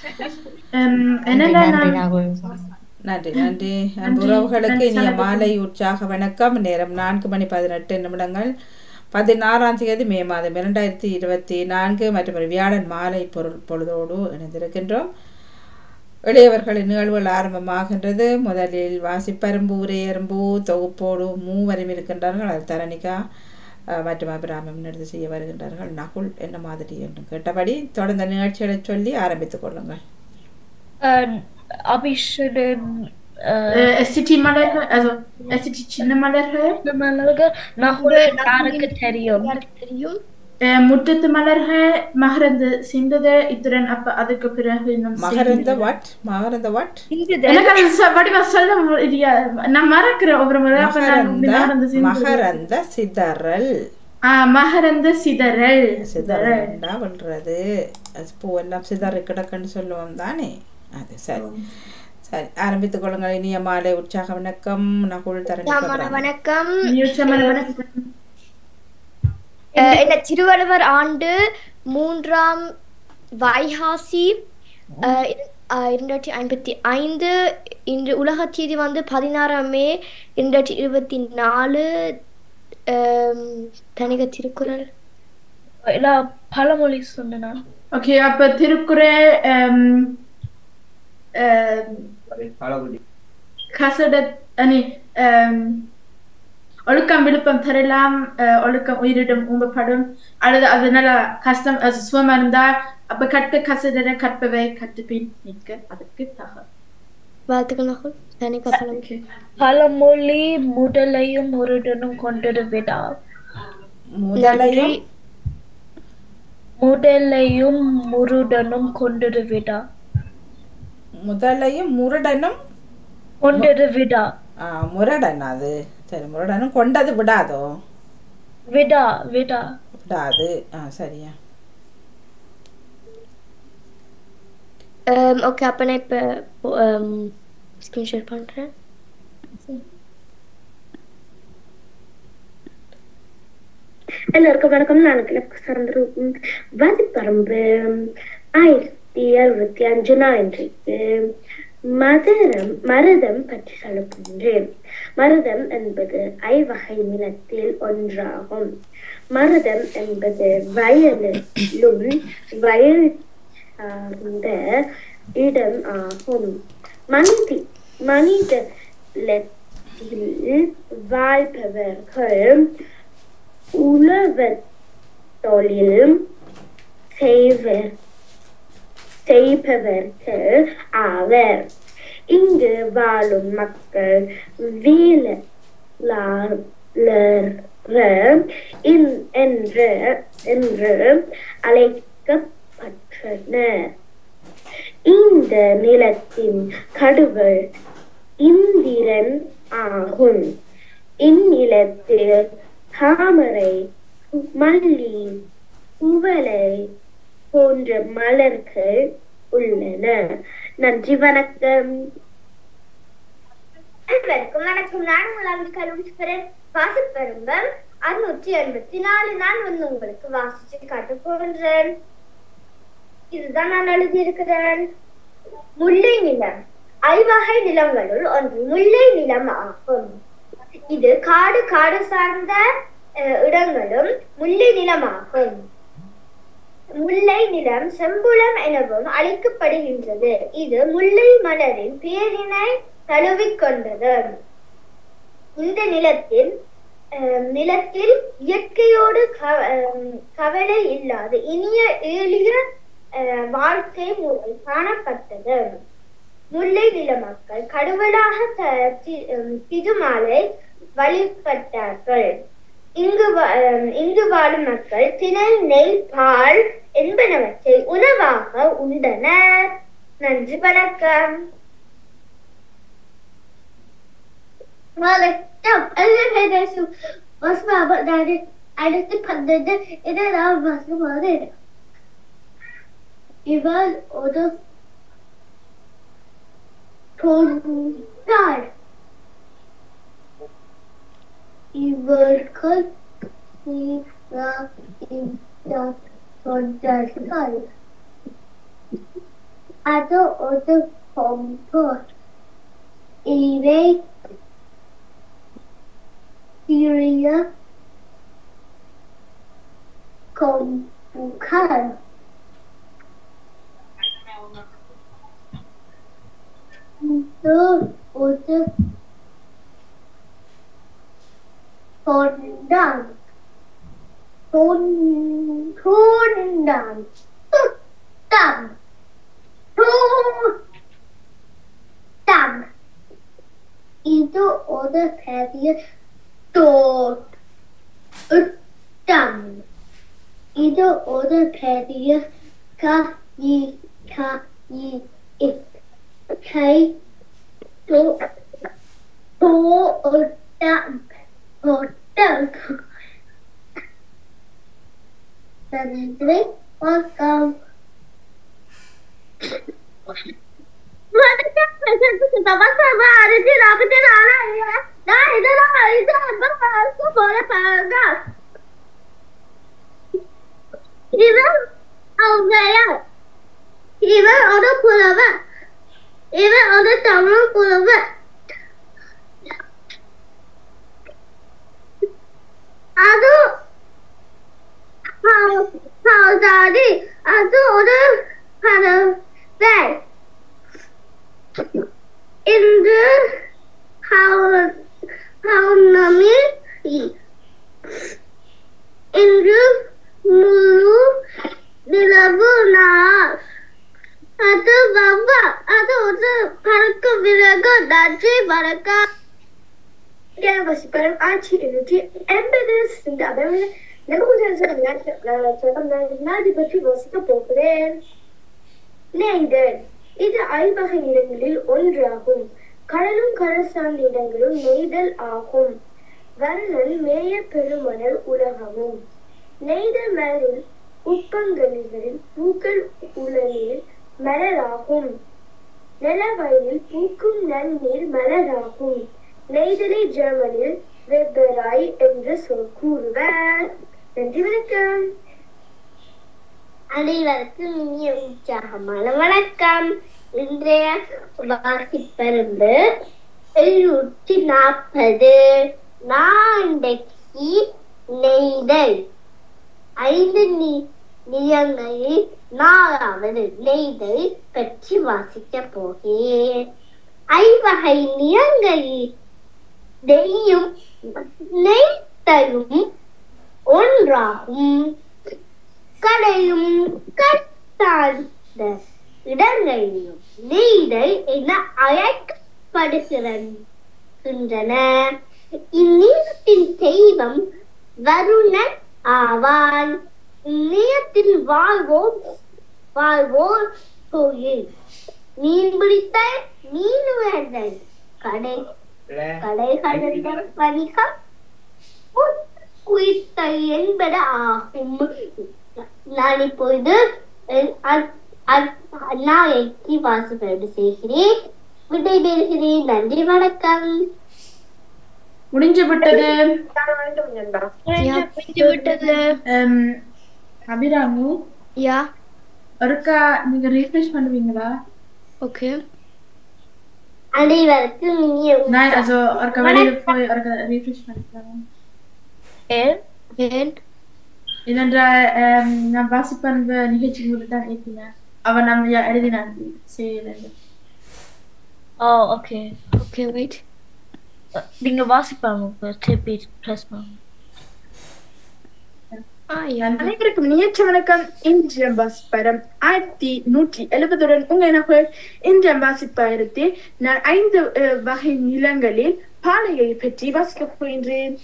உம், என்னடா நன்றி நான் ராகுல் நன்றி நன்றி அன்பு உறவுகளுக்கு இனிய மாலை உற்சாக வணக்கம் நேரம் நான்கு மணி பதினெட்டு நிமிடங்கள் பதினாறாம் தேதி மே மாதம் இரண்டாயிரத்தி இருபத்தி நான்கு மற்றும் ஒரு வியாழன் மாலை பொருள் பொழுதோடு இணைந்திருக்கின்றோம் இளையவர்களின் நிகழ்வுகள் ஆரம்பமாகின்றது முதலில் வாசிப்பரும்பு உரையரும்பு தொகுப்போடு மூவரும் இருக்கின்றார்கள் அது தரணிகா அஹ், மற்றும் அபிராமம் முன்னெடுத்து செய்ய வருகின்றார்கள் நகுல் என்ன மாதிரி என்று கேட்டபடி தொடர்ந்த நிகழ்ச்சிகளை சொல்லி ஆரம்பித்துக் கொள்ளுங்கள் அபிஷடன் எஸ்டிடி மலர்கள் also எஸ்டிடி சின்ன மலர்கள் நகுல் யாருக்கு தெரியும் தெரியும் அஹ், முற்றத்து மலர்கள் மகரந்து சிந்தது இத்துடன் அப்ப அதுக்கு பிறகு இன்னும் மகரந்த வாட் மகரந்த வாட் எனக்கு அது சொ- வடிவா சொல்ல முடியாது நான் மறக்கிறேன் ஒவ்வொரு முறை அப்ப நான் மகரந்த மகரந்த சிந்தது. மகரந்த சிதறல் ஆ மகரந்த சிதறல் சிதறல்டா விழுறது அது பூவெல்லாம் சிதறி கிடக்குன்னு சொல்லுவோம் தானே அது சரி சரி ஆரம்பித்துக் கொள்ளுங்கள் இனிய மாலை உற்சாக வணக்கம் நகுல் தரணி வணக்கம் நியூச்சமல வணக்கம் அஹ், என்ன திருவள்ளுவர் ஆண்டு மூன்றாம் வைகாசி அஹ், இர- அஹ், இரண்டாயிரத்தி ஐம்பத்தி ஐந்து இன்று உலக தேதி வந்து பதினாறாம் மே இரண்டாயிரத்தி இருபத்தி நாலு அஹ், தனிக திருக்குறள் இல்ல பழமொழி சொன்னா ஓகே அப்ப திருக்குறள் um, um, கசட அனி um, ஒழுக்கம் விழுப்பம் தரலாம் அஹ், ஒழுக்கம் உயிரிடம் ஊம்பப்படும் அல்லது அது நல்லா கஷ்டம் அது சுவமா இருந்தா அப்ப கற்க கசடர கற்பவை கற்றுப்பின் நிற்க அதற்கு தக வாழ்த்துக்கள் நகுல் தனிக பழமொழி ஓகே பழமொழி முதலையும் முருடனும் கொண்டது விடா முதலையும் முதலையும் முருடனும் கொண்டது விடா முதலையும் முரடனும் கொண்டது விடா ஆ, முரடன் அது சரி முரடனும் கொண்டது விடாதோ விடா விடா விடாது ஆ சரியா ஓகே அப்போ நான் இப்போ ஸ்க்ரீன் ஷேர் பண்ணுறேன் எல்லாருக்கும் வணக்கம் நான் கிளப்பு சார்ந்த வாசிப்பரம்பு ஆயிரத்தி அறுபத்தி அஞ்சு நாள் இன்றைக்கு மதரம் மருதம் பற்றி சொல்ல போகின்றேன் மருதம் என்பது ஐவகை நிலத்தில் ஒன்றாகும் மருதம் என்பது வயலிலும் வயல் சார்ந்த இடம் ஆகும் மனிதி மனித வாழ்பவர்கள் உழவர் தொழில் செய்வர் செய்பவர்கள் ஆவர் இங்கு வாழும் மக்கள் வீழர் என்று என்று அழைக்கப்பட்டனர் இந்த நிலத்தின் கடவுள் இந்திரன் ஆகும் இந்நிலத்தில் தாமரை மல்லி குவளை போன்ற மலர்கள் உள்ளன நன்றி வணக்கம் அனைவருக்கும் வணக்கம் நான் உங்கள் அம்பிகா லூசிபரன் வாசிப்பெரும்பம் அறுநூற்றி எண்பத்தி நாலு நான் வந்து உங்களுக்கு வாசிச்சு காட்ட போகின்றேன் இதுதான் நான் எழுதியிருக்கிறேன் முல்லை நிலம் ஐவகை நிலங்களுள் ஒன்று முல்லை நிலம் ஆகும் இது காடு காடு சார்ந்த அஹ், இடங்களும் முல்லை நிலமாகும் முல்லை நிலம் செம்புலம் எனவும் அழைக்கப்படுகின்றது இது முல்லை மலரின் பேரினை தழுவிக்கொண்டது இந்த நிலத்தில் அஹ், நிலத்தில் இயற்கையோடு க- அஹ், கவலை இல்லாத இனிய எளிய அஹ், வாழ்க்கை முறை காணப்பட்டது முல்லை நில மக்கள் கடவுளாக த- தி- அஹ், திருமாலை வழிபட்டார்கள் இங்கு வா- அஹ், இங்கு வாழும் மக்கள் திணை நெய் பால் என்பனவற்றை உணவாக உண்டனர் நன்றி வணக்கம் வணக்கம் எல்லாரும் வசுவாப நாடு அடுத்து பன்னெண்டு இதெல்லாம் வசுவாது இவர் ஒரு கொண்டாள் இவர்கள் இந்த கொண்டார்கள் அது ஒரு கொம்பு இவை சிறிய கொம்புகள் இது ஒரு கொண்டான் கொண்டான் சுத்தம் சுத்தம் இது ஒரு பெரிய தோட்டம் இது ஒரு பெரிய கை கை கை தோ தோட்டம் தோட்டம் நன்றி வணக்கம் இவன் அவங்க இவன் ஒரு புலவன் இவன் ஒரு தமிழ் புலவன் அது ஹவுதாரி அது ஒரு பறவை இன்று பௌர்ணமி இன்று முழு நிலவு நாள் அது வவ்வா அது ஒரு பறக்க விறகு நன்றி வணக்கம் வசிப்பரம் ஆட்சி இருந்துச்சு எண்பது இந்த அளவில் நாடு பற்றி வசிக்க போகிறேன் நெய்தல் இது ஐவகை நிலங்களில் ஒன்றாகும் கடலும் கடல் சார்ந்த இடங்களும் நெய்தல் ஆகும் வர்ணன் மேய பெருமணல் உலகமும் நெய்தல் மலரில் உப்பங்களில் பூக்கள் உலகில் மலராகும் நிலவயலில் பூக்கும் நன்னீர் மலராகும் நெய்தலை ஜெர்மனில் வெப்பராய் என்று சொல் கூறுவர் நன்றி வணக்கம் அனைவருக்கும் இனிய உற்சாகமான வணக்கம் இன்றைய வாசிப்பருந்து எழுநூற்றி நாற்பது நாண்டைக்கு நெய்தல் ஐந்து நி நியங்களில் நாலாவது நெய்தல் பற்றி வாசிக்க போகிறேன் ஐவகை நியங்களில் நெய்யும் நெய்த்தலும் ஒன்றாகும் கடையும் கட்டாந்த இடங்களிலும் நெய்தல் என அழைக்கப்படுகின்றன இந்நிலத்தின் தெய்வம் வருணன் ஆவான் இந்நிலத்தில் வாழ்வோம் வாழ்வோர் கோயில் மீன் பிடித்த மீனுவர்கள் கடை கடைகள் வணிகம் குறித்த என்பது ஆகும் நான் இப்பொழுது நாளைக்கு வாசிப்பது செய்கிறேன் விடைபெறுகிறேன் நன்றி வணக்கம் முடிஞ்சு விட்டது விட்டது Um, அபிராமி Ja, ஒருக்கா நீங்க ரீஃப்ரெஷ் பண்ணுவீங்களா okay. அனைவருக்கும் இனிய நான் also ஒருக்கா வெளியில போய் ஒருக்கா ரீஃப்ரெஷ் பண்ணிக்கலாம் ஏன் Wen? ஏனென்றால் um, நான் வாசிப்பன்ப நிகழ்ச்சி போது தான் ஏற்றினேன் அவன் நம்ம யா- எழுதினான் செய்யல ஓ ஓகே Okay, wait. நீங்க வாசிப்பாங்க திருப்பி ப்ரெஸ் பண்ணுங்க Ah, ja. அனைவருக்கும் நியற்ற வணக்கம் இன்றைய வாசிப்பரம் ஆயிரத்தி நூற்றி எழுபதுடன் உங்க நகர் இன்றைய வாசிப்பயத்தில் நான் ஐந்து அஹ், வகை நிலங்களில் பாலையை பற்றி வாசிக்கப் போகின்றேன்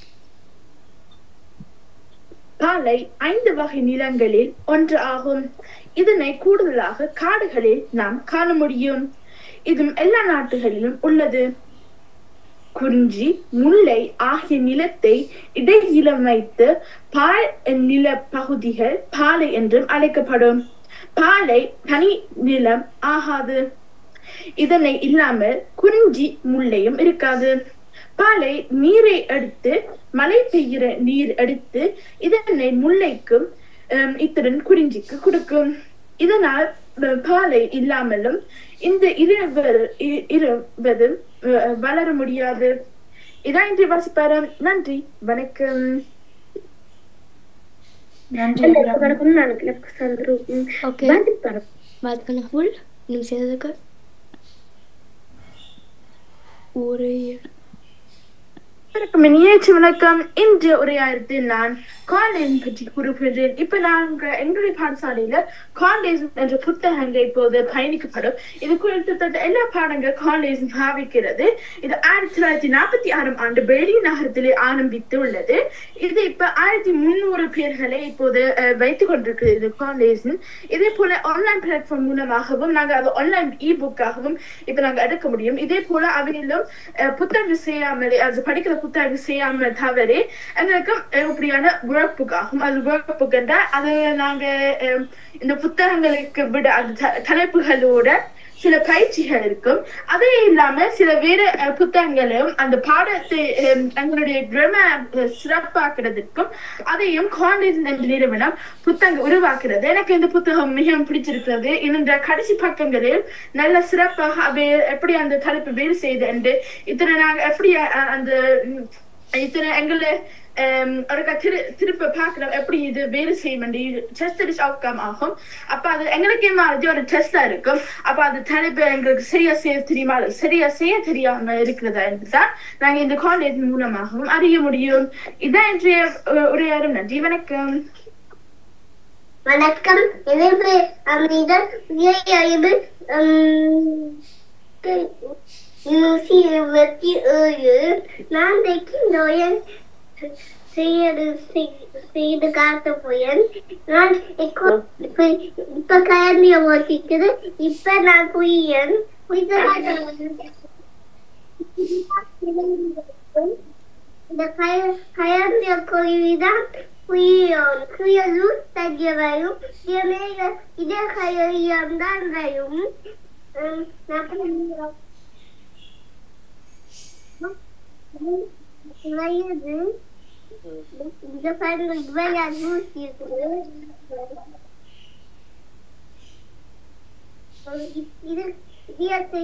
பாலை ஐந்து வகை நிலங்களில் ஒன்று ஆகும் இதனை கூடுதலாக காடுகளில் நாம் காண முடியும் இதும் எல்லா நாட்டுகளிலும் உள்ளது குறிஞ்சி முல்லை ஆகிய நிலத்தை இடையிலம் வைத்து பால் நில பகுதிகள் பாலை என்றும் அழைக்கப்படும் பாலை தனி நிலம் ஆகாது இதனை இல்லாமல் குறிஞ்சி முல்லையும் இருக்காது பாலை நீரை எடுத்து மழை பெய்கிற நீர் எடுத்து இதனை முல்லைக்கும் ஹம், இத்துடன் குறிஞ்சிக்கு கொடுக்கும் இதனால் அஹ், பாலை இல்லாமலும் இந்த இருவர் இ- இருவதும் அஹ், வளர முடியாது இதான் இன்றைய வாசிப்பாரம் நன்றி வணக்கம் நன்றி வணக்கம் நான் கிளப் சந்துரு ஓகே வாசிப்பறம் வாழ்த்துக்கள் ஃபுல் இன்னும் செய்ததுக்கு ஒரே வணக்கம் இனியேற்று வணக்கம் இன்று உரையாயிரத்தில் நான் காலேஜ் பற்றி கூறுகின்றேன் இப்ப நாங்க எங்களுடைய பாடசாலையில காலேஜ் என்ற புத்தகங்கள் இப்போது பயணிக்கப்படும் இது குறித்து எல்லா பாடங்கள் காலேஜ் பாவிக்கிறது இது ஆயிரத்தி தொள்ளாயிரத்தி நாற்பத்தி ஆறாம் ஆண்டு பெர்லின் நகரத்திலே ஆரம்பித்து உள்ளது இது இப்ப ஆயிரத்தி முன்னூறு பேர்களை இப்போது அஹ், வைத்துக் கொண்டிருக்கிறது இது காலேஜ் இதே போல ஆன்லைன் பிளாட்ஃபார்ம் மூலமாகவும் நாங்க அது ஆன்லைன் இ புக்காகவும் இப்ப நாங்க எடுக்க முடியும் இதே போல அவையிலும் அஹ், புத்தகம் செய்யாமல் அது படிக்கிற புத்தகம் செய்யாமல் தவறி எங்களுக்கு அஹ், இப்படியான ஒர்க் புக் ஆகும் அது ஒர்க் புக் என்றால் அது நாங்க அஹ், இந்த புத்தகங்களுக்கு விட அது த- தலைப்புகளோட சில பயிற்சிகள் இருக்கும் அதே இல்லாம சில வேற அஹ், புத்தகங்களும் அந்த பாடத்தை அஹ், எங்களுடைய கிராம சிறப்பாக்குறதுக்கும் அதையும் காலேஜ் என்ற நிறுவனம் புத்தகம் உருவாக்குறது எனக்கு இந்த புத்தகம் மிகவும் பிடிச்சிருக்கிறது இந்த கடைசி பக்கங்களில் நல்ல சிறப்பாக அவை எப்படி அந்த தலைப்பு வேறு செய்து என்று இத்தனை நாங்க எப்படி அஹ், அந்த ம், இத்தனை எங்களை um, ஒருக்கா திரு திருப்ப பார்க்கிறோம் எப்படி இது வேலை செய்யும் டெஸ்ட் அடிச்சு அவுட்கம் ஆகும் அப்ப அது எங்களுக்கே மாதிரி ஒரு டெஸ்டா இருக்கும் அப்ப அது தலைப்பு எங்களுக்கு சரியா செய்ய தெரியுமா அது சரியா செய்ய தெரியாம இருக்கிறதா என்றுதான் நாங்க இந்த காலேஜ் மூலமாகவும் அறிய முடியும் இதான் இன்றைய அஹ், உரையாடும் நன்றி வணக்கம் வணக்கம் இணைப்பு அமைதல் ஐந்து நூற்றி இருபத்தி ஏழு நான் தைக்கின்றோயன் செய்யது செய்து காட்ட போயன் நான் இப்போ இப்ப- இப்ப கயர்ந்திய ஓட்டிக்குது இப்ப நான் குய்யன் இந்த கய கயர்ந்திய குருவிதான் குய்யோன் குயலு தங்கியவையும் இதே இதே கயம் தான் வரும் உம், நான் வயது இந்த பாருங்க இவையா நூற்றி இருக்குது இது இதயத்தை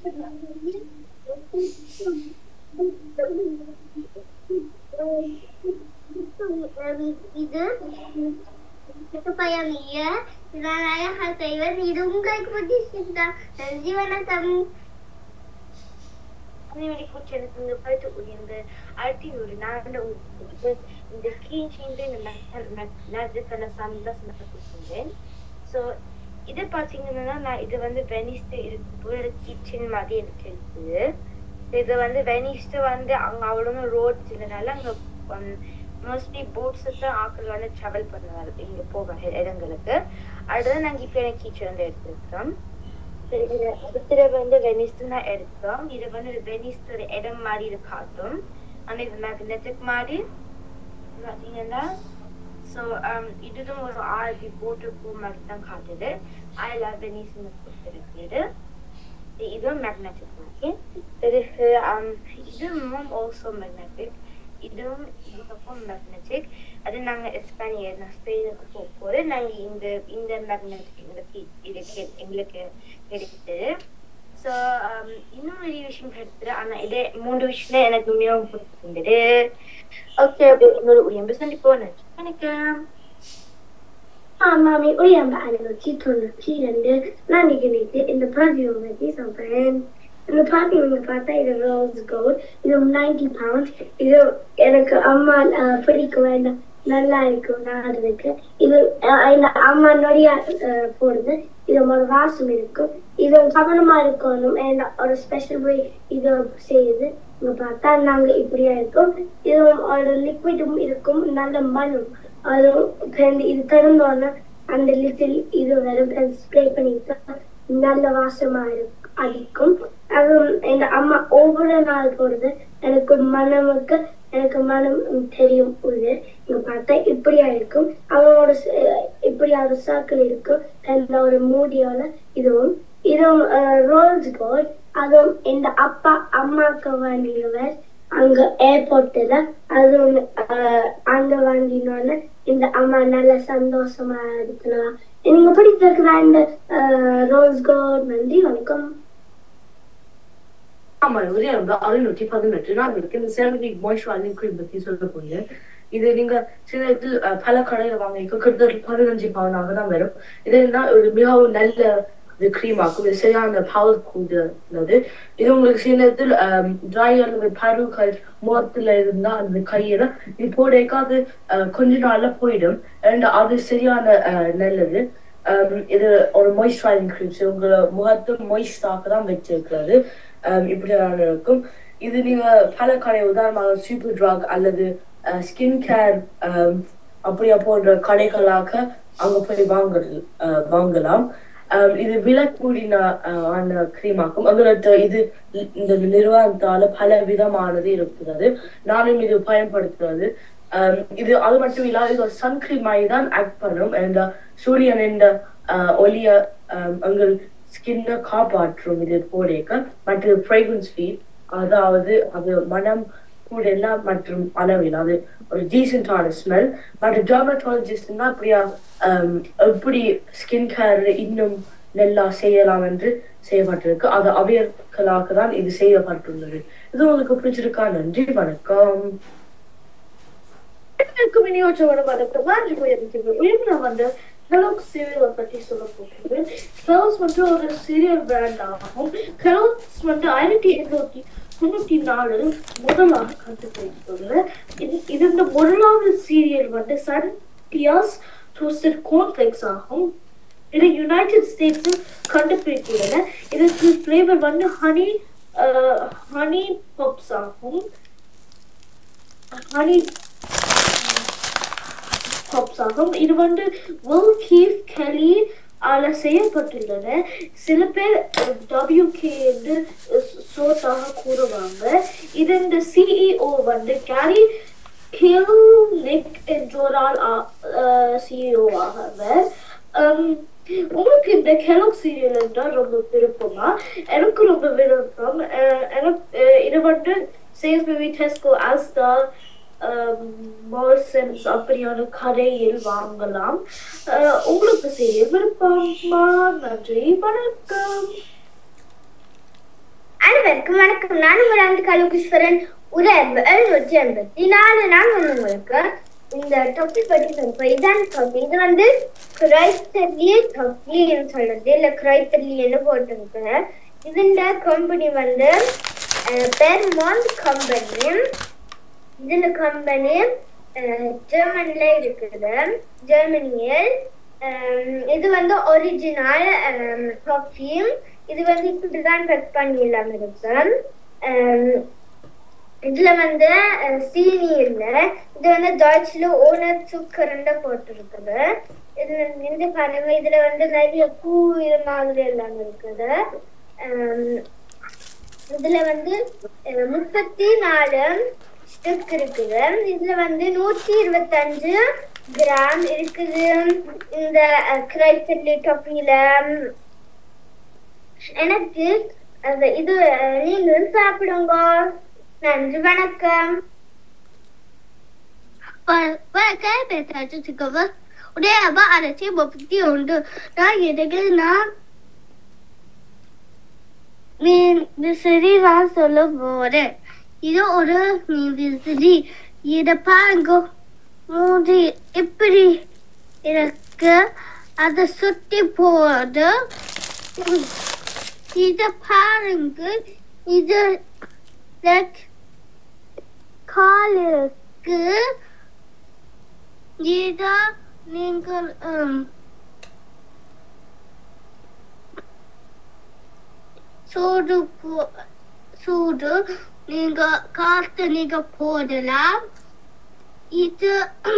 இது பயணிய நான் அழகா செய்வேன் இது உங்களுக்கு பிடிச்சிருந்தா நன்றி வணக்கம் அதேமாதிரி பூச்சி எனக்கு இந்த பழுத்து உயர்ந்து அடுத்து ஒரு நாடு இந்த ஸ்கிரீன் சேஞ்சு இந்த நடுக்கான சாமி தான் சமைச்சிருந்தேன் ஸோ இது பார்த்தீங்கன்னா நான் இது வந்து வெனிஸ்டு இருக்கு ஒரு கிச்சன் மாதிரி எனக்கு இருக்குது இது வந்து வெனிஸ்டு வந்து அங்கே அவ்வளோ ரோட்ஸ் இல்லைனால அங்கே மோஸ்ட்லி போட்ஸு தான் ஆட்கள் வந்து ட்ராவல் பண்ணுவாங்க இங்கே போக இடங்களுக்கு அடுத்து நாங்கள் இப்போ எனக்கு கிச்சன் வந்து எடுத்துருக்கோம் இதுல வந்து வெனிஸ் தான் எடுத்தோம் இது வந்து வெனிஸ் ஒரு இடம் மாதிரி இது காட்டும் ஆனா இது மேக்னெட்டிக் மாதிரி பாத்தீங்கன்னா ஸோ இதுவும் ஒரு ஆர்பி போட்டு பூ மாதிரி தான் காட்டுது ஐ லவ் வெனிஸ் கொடுத்துருக்குது இதுவும் மேக்னெட்டிக் மாதிரி பிறகு um, இதுவும் ஆல்சோ மேக்னெட்டிக் இதுவும் இதுக்கப்புறம் மேக்னெட்டிக் அது நாங்கள் எஸ்பானிய நான் ஸ்பெயினுக்கு போக போது நாங்கள் இந்த இந்த மேக்னெட்டிக் எங்களுக்கு இதுக்கு எங்களுக்கு கிடைக்குது ஸோ இன்னும் நிறைய விஷயம் கிடைச்சது ஆனால் இதே மூன்று விஷயம் எனக்கு மிகவும் பிடிச்சிருந்தது ஓகே அப்படி இன்னொரு உயர்வு சந்திப்போம் நன்றி வணக்கம் மாமி உயர்ந்த அறுநூற்றி தொண்ணூற்றி ரெண்டு நான் நிகழ்ச்சி இந்த பதிவு பற்றி சொல்றேன் இந்த பதிவு பார்த்தா இது ரோஸ் கோல்ட் இது நைன்டி பவுண்ட்ஸ் இது எனக்கு அம்மா அஹ், பிடிக்க வேண்டாம் நல்லா இருக்கும் நாடுறதுக்கு இது அஹ், இந்த அம்மா நொடியா அஹ், போடுது இது ஒரு வாசம் இருக்கும் இது கவனமா இருக்கணும் ஏன்னா ஒரு ஸ்பெஷல் வே இது செய்யுது இங்க பார்த்தா நாங்க இப்படியா இருக்கும் இது ஒரு லிக்விடும் இருக்கும் நல்ல மனம் அதுவும் பிறந்து இது திறந்தோன்னா அந்த லிட்டில் இது வரும் ஸ்ப்ரே பண்ணிட்டு நல்ல வாசமா இருக்கும் அடிக்கும் அதுவும் எங்க அம்மா ஒவ்வொரு நாள் போடுறது எனக்கு மனமுக்கு எனக்கு மனம் தெரியும் உள்ளு இங்க பார்த்தா இப்படியா இருக்கும் அவனோட ச- இப்படியா ஒரு சர்க்கிள் இருக்கும் அந்த ஒரு மூடியோல இதுவும் இதுவும் ரோல்ஸ் கோல்ட் அதுவும் எங்க அப்பா அம்மாக்கு வேண்டியவர் அங்க ஏர்போர்ட்ல அது ஒண்ணு, அஹ், அங்க வாங்கினோன்னு இந்த அம்மா நல்ல சந்தோஷமா இருக்கலாம் நீங்க படித்திருக்கிற இந்த ரோஸ் கோட் நன்றி வணக்கம் ஆமா ஒரு அறுநூற்றி பதினெட்டு நான் இருக்கு இந்த செரமிக் மாய்ஸ்சரைசிங் க்ரீம் பத்தி சொல்ல போறேன் இது நீங்க சில இடத்தில் அஹ், பல கடையில வாங்கிக்க கிட்டத்தட்ட பதினஞ்சு பவுனாக தான் வரும் இது என்ன ஒரு மிகவும் நல்ல இது க்ரீம் ஆக்கும் இது சரியான பவர் கூட உள்ளது இது உங்களுக்கு சில நேரத்தில் ட்ரை அல்லது பருக்கள் முகத்துல இருந்தா அந்த கையில இது போடைக்க அது அஹ், கொஞ்ச நாள்ல போயிடும் and அது சரியான அஹ், நல்லது Um, இது ஒரு மாய்ஸ்சரைசிங் க்ரீம் உங்களை முகத்தை மாய்ஸ்டாக்க தான் வச்சிருக்கிறது um, இப்படியான இருக்கும் இது நீங்க பல கடை உதாரணமாக சூப்பர் ட்ராக் அல்லது ஸ்கின் கேர் அப்படியா போன்ற கடைகளாக அங்க போய் வாங்குறது அஹ், வாங்கலாம் Um, இது விலை கூடின அஹ், ஆன கிரீமாக்கும் எங்களுக்கு இது இந்த நிறுவனத்தால பல விதமானது இருக்கிறது நானும் இது பயன்படுத்துறது Um, இது அது மட்டும் இல்லாத இது ஒரு சன் கிரீம் மாதிரி தான் ஆக்ட் பண்ணும் and uh, சூரியன் இந்த uh, ஒளிய um, எங்கள் ஸ்கின்னை காப்பாற்றும் இது போடேக்க மற்றது ஃப்ரேக்ரன்ஸ் ஃப்ரீ அதாவது அது மனம் கூட எல்லாம் மற்றும் அளவில் அது ஒரு டீசென்டான ஸ்மெல் மற்ற டெர்மட்டாலஜிஸ்ட்னா அப்படியா um, எப்படி ஸ்கின் கேர் இன்னும் நல்லா செய்யலாம் என்று செய்யப்பட்டிருக்கு அது அவையர்களாக தான் இது செய்யப்பட்டுள்ளது இது உங்களுக்கு பிடிச்சிருக்கா நன்றி வணக்கம் எனக்கு விநியோகத்தோட வணக்கம் நான் போயிருக்கேன் உயிரின வந்து கெலோக் சீரியல் பற்றி சொல்ல போகிறேன் கெலோஸ் வந்து ஒரு சீரியல் பிராண்ட் ஆகும் கெலோஸ் வந்து ஆயிரத்தி எண்ணூத்தி தொண்ணூத்தி நாலில் முதலாக கண்டுபிடித்துள்ள இது இது இந்த முதலாவது சீரியல் வந்து சன் டியாஸ் டோஸ்டட் கோன்ஃபிளெக்ஸ் ஆகும் இது யுனைடெட் ஸ்டேட்ஸில் கண்டுபிடித்துள்ளன இதுக்கு ஃப்ளேவர் வந்து ஹனி ஹனி பப்ஸ் ஆகும் ஹனி பப்ஸ் ஆகும் இது வந்து வில் கீஃப் கெலி ஆல செய்யப்பட்டுள்ளன சில பேர் டபிள்யூ கே என்று சோட்டாக கூறுவாங்க இது இந்த சிஇஓ வந்து கேரி கில்னிக் என்றோரால் சிஇஓ ஆகவர் Um, உங்களுக்கு இந்த கெலோக் சீரியல் என்றால் ரொம்ப விருப்பமா எனக்கு ரொம்ப விருப்பம் அஹ் எனக்கு அஹ் இது வந்து சேஸ்பெரி டெஸ்கோ ஆல்ஸ்டார் மார்சன்ஸ் அப்படியான கடையில் வாங்கலாம் அஹ் உங்களுக்கு செய்ய விருப்பமா நன்றி வணக்கம் அனைவருக்கும் வணக்கம் நான் உங்கள் அந்த கலுகீஸ்வரன் உறவு எழுநூற்றி எண்பத்தி நாலு நான் வந்து உங்களுக்கு இந்த தொப்பி பற்றி சொல்றேன் இதான் தொப்பி இது வந்து கிரைத்தர்லி தொப்பின்னு சொல்றது இல்ல கிரைத்தர்லின்னு போட்டிருக்கு இதுண்ட கம்பெனி வந்து பெர்மாண்ட் கம்பெனி இதுல கம்பெனி ஜெர்மன்ல இருக்குது ஜெர்மனியில் அஹ் இது வந்து ஒரிஜினல் பர்ஃப்யூம் இது வந்து இப்படிதான் பெக் பண்ணி இல்லாம இருக்கு அஹ் இதுல வந்து அஹ், சீனி இல்ல இது வந்து டாய்ச்ல ஓனர் சுக்கரண்ட போட்டிருக்குது இது இந்த பாருங்க இதுல வந்து நிறைய பூ இது மாதிரி எல்லாம் இருக்குது அஹ், இதுல வந்து அஹ், முப்பத்தி நாலு ஸ்டிக் இருக்குது இதுல வந்து நூற்றி இருபத்தஞ்சு கிராம் இருக்குது இந்த கிரைச்சல்லி டொப்பியில எனக்கு அது இது அஹ், நீங்களும் சாப்பிடுங்க நன்றி வணக்கம் வணக்கம் பேசாச்சுக்கோங்க உடைய அப்பா அரைச்சி முப்பத்தி உண்டு நான் எனக்கு நான் மீன் விசிறி நான் சொல்ல போறேன் இது ஒரு மீன் விசிறி இத பாருங்க மூடி இப்படி இருக்கு அதை சுத்தி போது இத பாருங்க இது like கால் இருக்கு இத நீங்கள் um, சூடு போ சூடு நீங்க காத்து நீங்க போடலாம் இது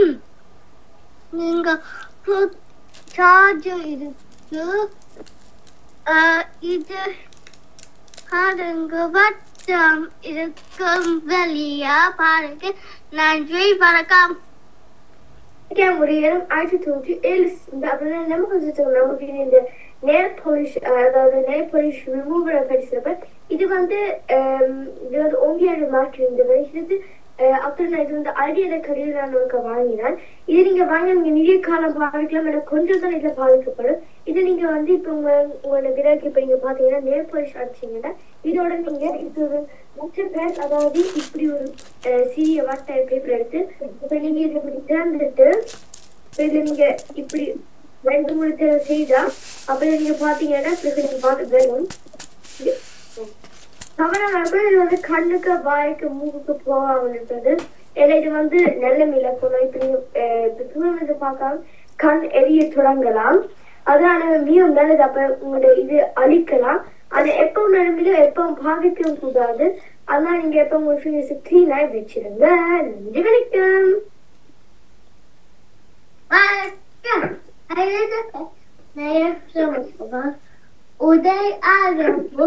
நீங்க சார்ஜ் இருக்கு அஹ், இது பாருங்க வட்டம் இருக்கும் வெளியா பாருங்க நன்றி வணக்கம் Igen, och det är arkitektur eller நமக்கு வச்சுக்கோங்க நமக்கு இந்த nail polish அதாவது nail polish remover கிடைச்சிருப்ப இது வந்து ஆம், இது வந்து உங்களோட மாற்று இந்த இது அஹ் அப்புறம் நான் இது வந்து ஐடியால கடையில் நான் ஒருக்க வாங்கினேன் இது நீங்க வாங்க நீங்க நிறைய காலம் பாதிக்கலாம் எனக்கு கொஞ்சம் தான் இதுல பாதிக்கப்படும் இது நீங்க வந்து இப்ப உங்க உங்களோட விரலுக்கு இப்ப நீங்க பாத்தீங்கன்னா நெல் பாலிஷ் அடிச்சீங்கன்னா இதோட நீங்க இது ஒரு மற்ற பேர் அதாவது இப்படி ஒரு அஹ், சிறிய வட்ட பேப்பர் எடுத்து இப்ப நீங்க இதை இப்படி திறந்துட்டு இப்ப இதுல நீங்க இப்படி ரெண்டு மூணு தடவை செய்தா அப்புறம் நீங்க பாத்தீங்கன்னா இப்ப நீங்க பார்த்து வேணும் கவனம் இது வந்து கண்ணுக்கு வாய்க்கு மூக்குக்கு போகாம இருக்கிறது ஏன்னா இது வந்து நல்ல மில போனோம் இப்ப நீங்க அஹ், இப்ப தூரம் வந்து பார்க்காம கண் எரிய தொடங்கலாம் அதனால மிகவும் நல்லது அப்ப உங்களோட இது அழிக்கலாம் அது எப்பவும் நடமிலும் எப்பவும் பாதிக்கவும் கூடாது அதனால நீங்க எப்ப உங்க ஃபிங்கர்ஸ் கிளீனா வச்சிருங்க நன்றி வணக்கம் உதய் ஆரம்பு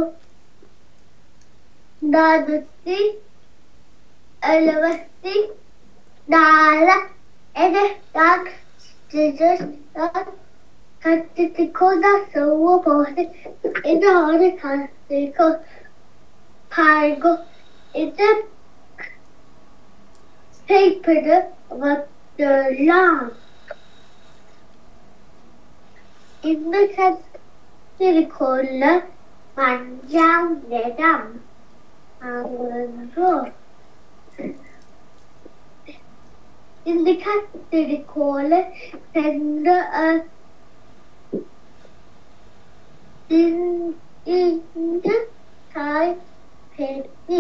நானூத்தி எழுபத்தி நாலு எதிர்த்தால் கத்திட்டு கூட சொல்ல போது இது ஒரு கத்திக்கோ பாருங்க இது பேப்பர் வந்துலாம் இந்த கத்திரிக்கோல்ல மஞ்சள் நிறம் ஆகுது இந்த கத்திரிக்கோல சென்ற இந்த காய் பெட்டி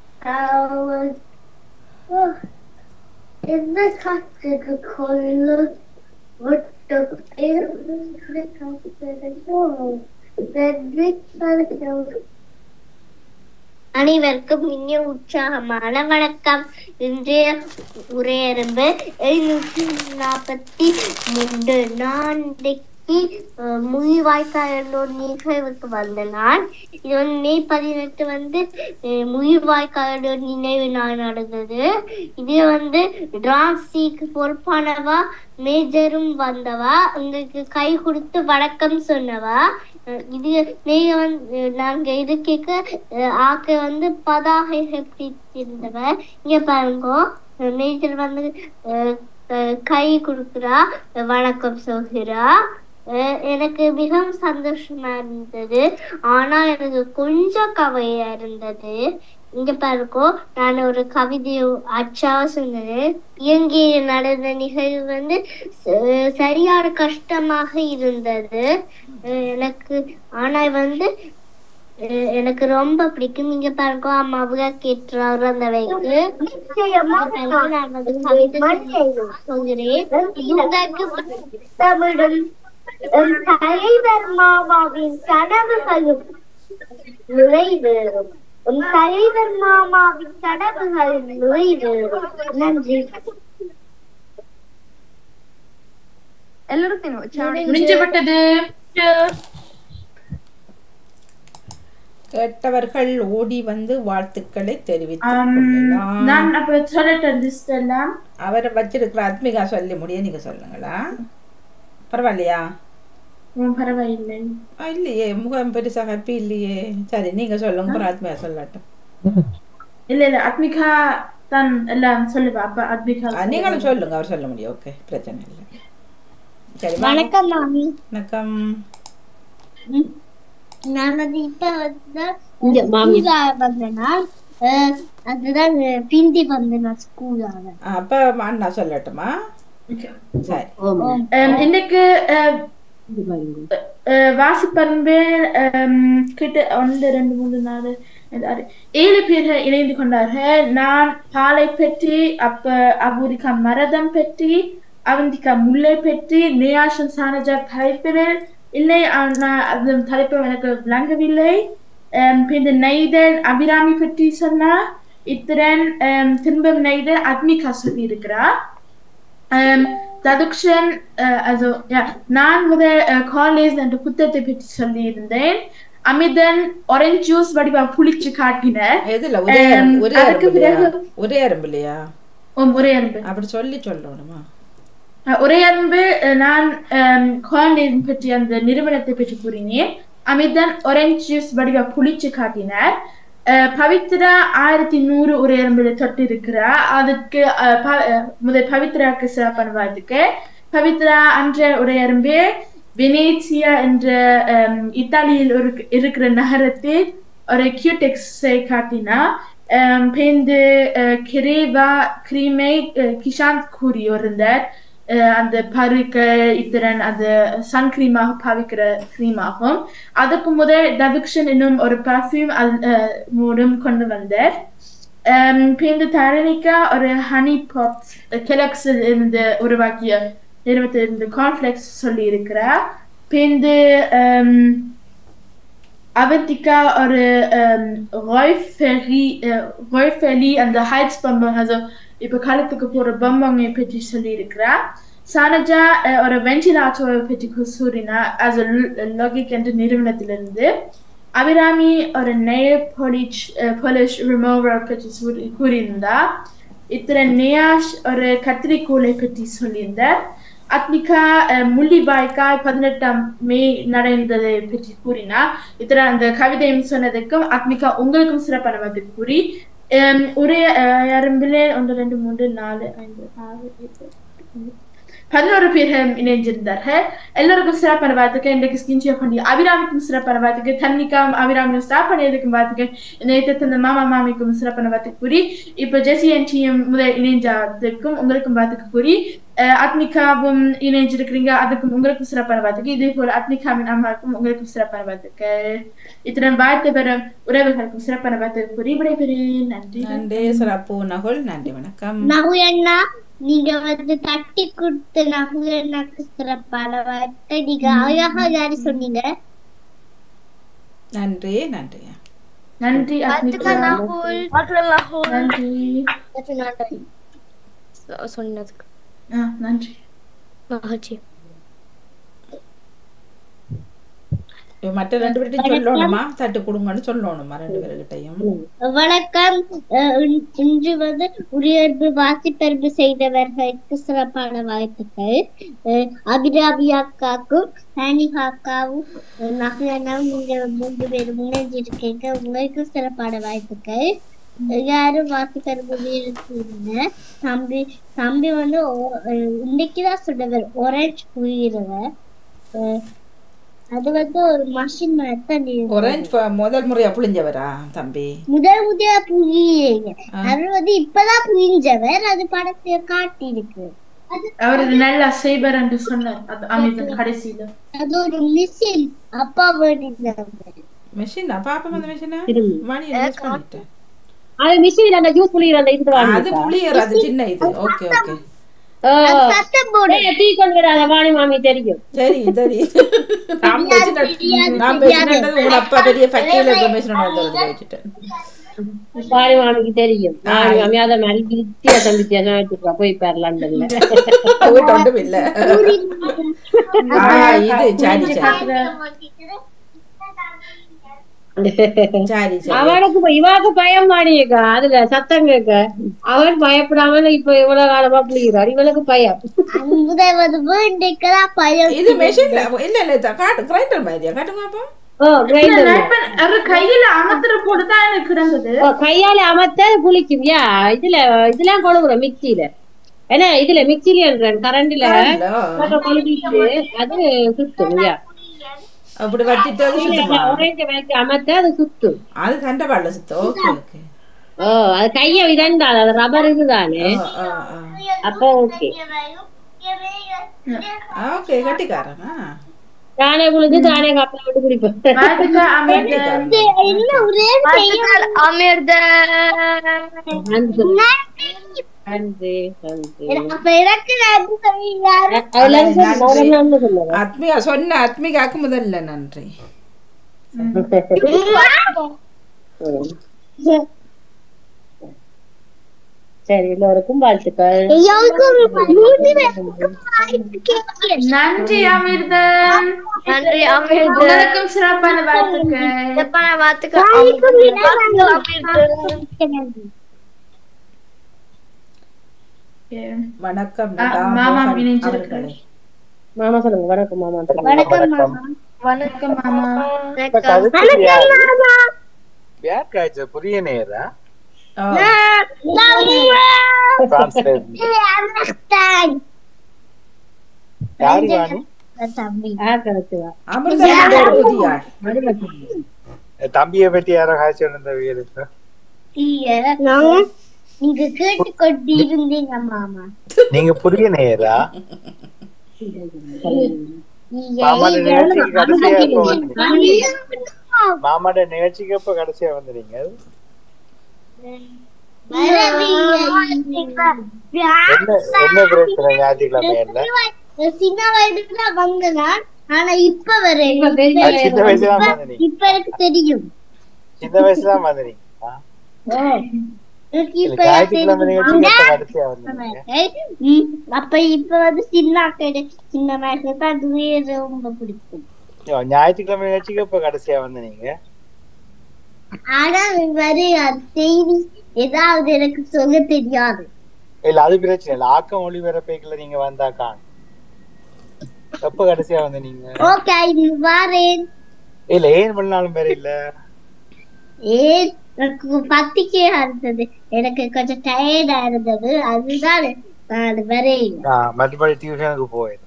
இந்த கத்திரிக்கோல விட்டு இந்த கத்திரிக்கோல் நன்றி வணக்கம் அனைவருக்கும் இனிய உற்சாகமான வணக்கம் இன்றைய உரையரம்பு எழுநூற்றி நாற்பத்தி மூன்று நான்கைக்கு முயிவாய்க்கால் என்னோட நிகழ்வுக்கு வந்த நான் இது வந்து மே பதினெட்டு வந்து அஹ், முயிவாய்க்காலோட நினைவு நாள் நடந்தது இது வந்து டிரான்சிக்கு பொறுப்பானவா மேஜரும் வந்தவா உங்களுக்கு கை கொடுத்து வணக்கம் சொன்னவா அஹ், இது நீங்க வந்து நாங்க இது கேட்க அஹ், ஆக்க வந்து பதாகை பிடிச்சிருந்தவர் இங்க பாருங்க மேஜர் வந்து அஹ், அஹ், கை கொடுக்குறா வணக்கம் சொல்கிறா அஹ், எனக்கு மிகவும் சந்தோஷமா இருந்தது ஆனா எனக்கு கொஞ்சம் கவலையா இருந்தது இங்க பாருங்க நான் ஒரு கவிதையை அச்சா சொன்னது இயங்கி நடந்த நிகழ்வு வந்து ச- சரியான கஷ்டமாக இருந்தது அஹ் எனக்கு ஆனா வந்து அஹ் எனக்கு ரொம்ப பிடிக்கும் இங்க பாருங்க அம்மாவுக கேட்டுறாரு அந்த வைக்கு நான் வந்து கவிதை சொல்கிறேன் உங்களுக்கு தமிழும் உம் தலைவர் மாமாவின் கனவுகளும் நிறைவேறும் உன் தலைவர் மாமாவின் கனவுகள் நிறைவேறும் நன்றி എല്ലാവർക്കും முடிஞ்சப்பட்டது கேட்டவர்கள் ஓடி வந்து வாழ்த்துக்களை தெரிவித்துக் ஆம், கொள்ளலாம் நான் அப்ப சொல்லட்டேன் லிஸ்ட் எல்லாம் அவரை வச்சிருக்கிற ஆத்மிகா சொல்லி முடிய நீங்க சொல்லுங்களா பரவாயில்லையா உம், பரவாயில்லை ஆ, இல்லையே முகம் பெருசா ஹாப்பி இல்லையே சரி நீங்க சொல்லுங்க அப்புறம் ஆத்மிகா சொல்லட்டும் இல்ல இல்ல அத்மிகா தான் எல்லாம் சொல்லுவா அப்ப அத்மிகா ஆ, நீங்களும் சொல்லுங்க அவர் சொல்ல முடியும் ஓகே பிரச்சனை இல்லை சரி வாங்க. வணக்கம் மாமி வணக்கம் நான் வந்து இப்ப வந்து ஸ்கூலா வந்தேன்னா அஹ், அதுதான் பிந்தி வந்தேன் நான் ஸ்கூலாக ஆ, அப்ப அண்ணா சொல்லட்டுமா சரி Um, இன்னைக்கு uh, uh, வாசிப்பண்பு um, கிட்ட ஒன்று ரெண்டு மூணு நாலு ஐந்து, ஆறு ஏழு பேர்கள் இணைந்து கொண்டார்கள் நான் பாலை பெற்றி அப்ப அபூரிகா மரதம் பெற்றி அவந்திகா முல்லை பெற்றி நியாஷன் சானஜா தலைப்பினர் இல்லை ஆனா அது தலைப்பு எனக்கு விளங்கவில்லை um, பின்பு நெய்தல் அபிராமி பற்றி சொன்னா இத்திரன் um, திரும்ப நெய்தல் அத்மிகா சொல்லி இருக்கிறார் Ähm, Traduction, äh, also ja, நான் முதல் காலேஜ் என்ற புத்தகத்தை பற்றி சொல்லியிருந்தேன் அமிதன் ஆரஞ்சு ஜூஸ் வடிவா புளிச்சு காட்டினர் எதுல ஒரே Um, அரும்பு ஒரே அதுக்கு அரும்பு இல்லையா பிறகு ஒரே அரும்பு இல்லையா உம், ஒரே அன்பு அப்படி சொல்லி சொல்லணுமா அஹ், ஒரே அன்பு அஹ், நான் காலேஜ் பற்றி அந்த நிறுவனத்தை பற்றி கூறினேன் அமிதன் ஆரஞ்சு ஜூஸ் வடிவா புளிச்சு காட்டினார் அஹ், பவித்ரா ஆயிரத்தி நூறு உரையரம்பில் தொட்டு இருக்கிறா அதுக்கு அஹ், ப- அஹ், முதல் பவித்ராக்கு சிறப்பான வாழ்த்துக்கு பவித்ரா அன்ற உரையரம்பு வெனேசியா என்ற அம், இத்தாலியில் ஒரு- இருக்கிற நகரத்தில் ஒரு கியூடெக்ஸை காட்டினா அம், பேந்து அஹ், கிரேவா கிரீமை அஹ், கிஷாந்த் கூறி இருந்தார் அஹ், அந்த பருக்க இத்திரன் அந்த சன் கிரீமாக பாவிக்கிற கிரீமாகும் அதுக்கு முதல் டதுக்ஷன் என்னும் ஒரு பர்ஃப்யூம் மூலம் கொண்டு வந்தார் um, பேந்து தரணிக்கா ஒரு ஹனி பாப்ஸ் கெலக்ஸில் இருந்து உருவாக்கிய நிறுவனத்திலிருந்து கார்ன்ஃப்ளெக்ஸ் சொல்லி இருக்கிறார் பேந்து um, அவத்திகா ஒரு ராய்ஃபெரி ராய்ஃபெலி அந்த ஹைட்ஸ் பம்பம் also இப்போ காலத்துக்கு போற பம்பங்கை பற்றி சொல்லி இருக்கிறா சானஜா அஹ், ஒரு வென்டிலேட்டரை பற்றி கூறினா அது லாகிக் என்ற நிறுவனத்திலிருந்து அபிராமி ஒரு நெயில் பாலிஷ் பாலிஷ் ரிமூவர் பற்றி சொல்லி கூறியிருந்தா இத்தனை நியாஷ் ஒரு கத்திரிக்கோலை பற்றி சொல்லியிருந்தார் அத்மிகா அஹ், முள்ளிவாய்க்காய் பதினெட்டாம் மே நடந்ததை பற்றி கூறினா இத்தனை அந்த கவிதையும் சொன்னதுக்கும் அத்மிகா உங்களுக்கும் சிறப்பான வந்து கூறி ஹம், ஒரே அஹ், அரம்பிலே ஒன்று ரெண்டு மூன்று நாலு ஐந்து ஆறு எட்டு ஒன்பது, பதினோரு பேர் இணைஞ்சிருந்தார்கள் எல்லோருக்கும் சிறப்பான வாழ்த்துக்கள் இன்றைக்கு ஸ்கின் ஷேர் பண்ணி அபிராமிக்கும் சிறப்பான வாழ்த்துக்கள் தன்னிக்காவும் அபிராமியும் ஸ்டாப் பண்ணியதுக்கும் வாழ்த்துக்கள் நேற்று தந்த மாமா மாமிக்கும் சிறப்பான வாழ்த்துக்கு கூறி இப்போ ஜெசி ஆன்டியும் முதல் இணைஞ்சதுக்கும் உங்களுக்கும் வாழ்த்துக்கு கூறி அஹ், அத்மிகாவும் இணைஞ்சிருக்கிறீங்க அதுக்கும் உங்களுக்கும் சிறப்பான வாழ்த்துக்கு இதே போல அத்மிகாவின் அம்மாவுக்கும் உங்களுக்கும் சிறப்பான வாழ்த்துக்கள் இத்துடன் வாழ்த்து பெறும் உறவுகளுக்கும் சிறப்பான வாழ்த்துக்கு கூறி விடைபெறுகிறேன் நன்றி நன்றி சிறப்பு நகுல் நன்றி வணக்கம் நகு அண்ணா நீங்க வந்து தட்டி கொடுத்த நகு அண்ணாக்கு சிறப்பான வார்த்தை நீங்க அழகா யாரு சொன்னீங்க நன்றி நன்றி நன்றி அத்மிகா நன்றி சொன்னதுக்கு ஆ, நன்றி மகிழ்ச்சி இப்ப மற்ற ரெண்டு பேர்கிட்டையும் சொல்லணுமா தட்டு கொடுங்கன்னு சொல்லணுமா ரெண்டு பேர்கிட்டையும் வணக்கம் அஹ் இன்- இன்று வந்து உரியர்பு வாசிப்பெரும்பு செய்தவர்களுக்கு சிறப்பான வாழ்த்துக்கள் அஹ் அபிராமி அக்காக்கும் சானிகா அக்காவும் அஹ் நகலனாவும் நீங்க மூன்று பேரும் முன்னேறிருக்கீங்க உங்களுக்கும் சிறப்பான வாழ்த்துக்கள் யாரும் வாசிப்பெரும்பு இருக்கீங்க தம்பி தம்பி வந்து ஓ- அஹ் இன்னைக்குதான் சொன்னவர் ஒரேஞ்ச் புரிகிறவர் அஹ் அது வந்து ஒரு மஷின் மாதிரி தான் இருக்கு. ஒரேஞ்ச் ப- முதல் முறையா புளிஞ்சவரா தம்பி முதல் முதலா புரியலைங்க அவர் வந்து இப்பதான் புரிஞ்சவர் அது படத்துல காட்டி இருக்கு அவர் இது நல்லா செய்வார் என்று சொன்னார் அது அமிர்தம் கடைசியில அது ஒரு மிஷின் அப்பா வேண்டியிருந்தாங்க மெஷினா பாப்பா அந்த மெஷினா மணி யூஸ் பண்ணிட்டேன் அது மிஷின் அந்த ஜூஸ் புளியர் அந்த இது அது புளியர் அது சின்ன இது ஓகே ஓகே சத்தம் போடு டீ கொண்டு வராத வாணி மாமி தெரியும் சரி சரி நான் பேசினது நான் பேசினது உங்க அப்பா பெரிய ஃபேக்டரியில இருக்க பேசினோம் வந்து வச்சுட்டேன் வாணி மாமிக்கு தெரியும் வாணி மாமி அதை மாதிரி வித்தியாசம் வித்தியாசம் எடுத்துக்கா போய் பாரு லண்டன்ல போயிட்டு ஒன்றும் இல்ல ஆ இது சரி சரி சரி சரி அவனுக்கு இப்ப இவாக்கு பயம் மாடியக்கா அதுல சத்தம் கேட்க அவன் பயப்படாம இப்ப இவ்வளவு காலமா புளிகிறார் இவனுக்கு பயம் முதல் வந்து வேண்டிக்கதான் பயம் இது மெஷின்ல இல்ல இல்ல இது காட்டு கிரைண்டர் மாதிரியா காட்டுங்க அப்போ ஓ கிரைண்டர் அவர் கையில அமர்த்துற போட்டு தான் எனக்கு கிடந்தது கையால அமர்த்த அது புளிக்கும் யா இதுல இதெல்லாம் கொடுக்குறோம் மிக்சியில ஏன்னா இதுல மிக்சில கரண்ட்ல கொழுப்பிட்டு அது சுத்தும் யா அப்படி வட்டிட்டு அது சுத்தமா orange வைக்க அமர்த்த அது சுத்தும் அது கண்ட பாடல சுத்தம் ஓகே ஓகே ஓ அது கைய விதண்டாது அது ரப்பர் இதுதானே ஆ ஆ அப்போ ஓகே ஓகே கட்டிக்காரனா தானே குளிச்சு தானே கப்பல விட்டு குடிப்பேன் வாழ்த்துக்கள் அமிர்தம் என்ன ஒரே நன்றி நன்றி நன்றி அப்ப எனக்கு நன்றி சொல்லுங்க அதுல இருந்து நன்றி சொல்லுங்க ஆத்மிகா சொன்ன ஆத்மிகாக்கு முதல்ல நன்றி சரி எல்லோருக்கும் வாழ்த்துக்கள் நன்றி அமிர்தம் நன்றி அமிர்தம் உங்களுக்கும் சிறப்பான வாழ்த்துக்கள் சிறப்பான வாழ்த்துக்கள் வணக்கம் ஆ, நட்டா மாமா மோகன் இணைஞ்சிருக்காரு. அவர்களே. மாமா சொல்லுங்க வணக்கம் மாமா சொல்லுங்க வணக்கம் மாமா வணக்கம் மாமா யார் காய்ச்ச புரிய நேரா ஆ. Translate. யாரு வாணி அமிர்தா புதிய தம்பியை பற்றி யாரோ காய்ச்சி இருந்த வீருக்கு நீங்க கேட்டு கொண்டு இருந்தீங்க மாமா நீங்க புரிய நேரா மாமாட நிகழ்ச்சிக்கு கடைசியா எப்ப வந்தீங்க மாமாட நிகழ்ச்சிக்கு எப்ப கடைசியா வந்தீங்க என்ன என்ன பிரச்சனை ஞாயிற்றுக்கிழமையில சின்ன வயதுல வந்தனா ஆனா இப்ப வர அது சின்ன வயசுல தான் வந்தீங்க இப்ப எனக்கு தெரியும் சின்ன வயசுல தான் வந்தீங்க எனக்கு இல்ல, இப்ப ஞாயிற்றுக்கிழமை நிகழ்ச்சிக்கு எப்ப தெரியும். கடைசியா வந்தீங்க ம், அப்ப இப்ப வந்து சின்ன அக்கடை சின்ன வயசுல தான் அதுவே ரொம்ப பிடிக்கும் ஐயோ, ஞாயிற்றுக்கிழமை நிகழ்ச்சிக்கு எப்ப கடைசியா வந்தீங்க ஆனா வரு அது செய்தி ஏதாவது எனக்கு சொல்ல தெரியாது இல்ல அது பிரச்சனை இல்ல ஆக்கம் ஒளிபரப்பைக்குள்ள நீங்க வந்தா காணும் எப்ப கடைசியா வந்து நீங்க ஓகே வரேன் இல்ல ஏன் பண்ணாலும் பேர் இல்ல ஏன் எனக்கு பத்திக்கையா இருந்தது எனக்கு கொஞ்சம் டயர்டா இருந்தது அதுதான் நான் வரேன் நான் மற்றபடி டியூஷனுக்கு போயிருந்தேன்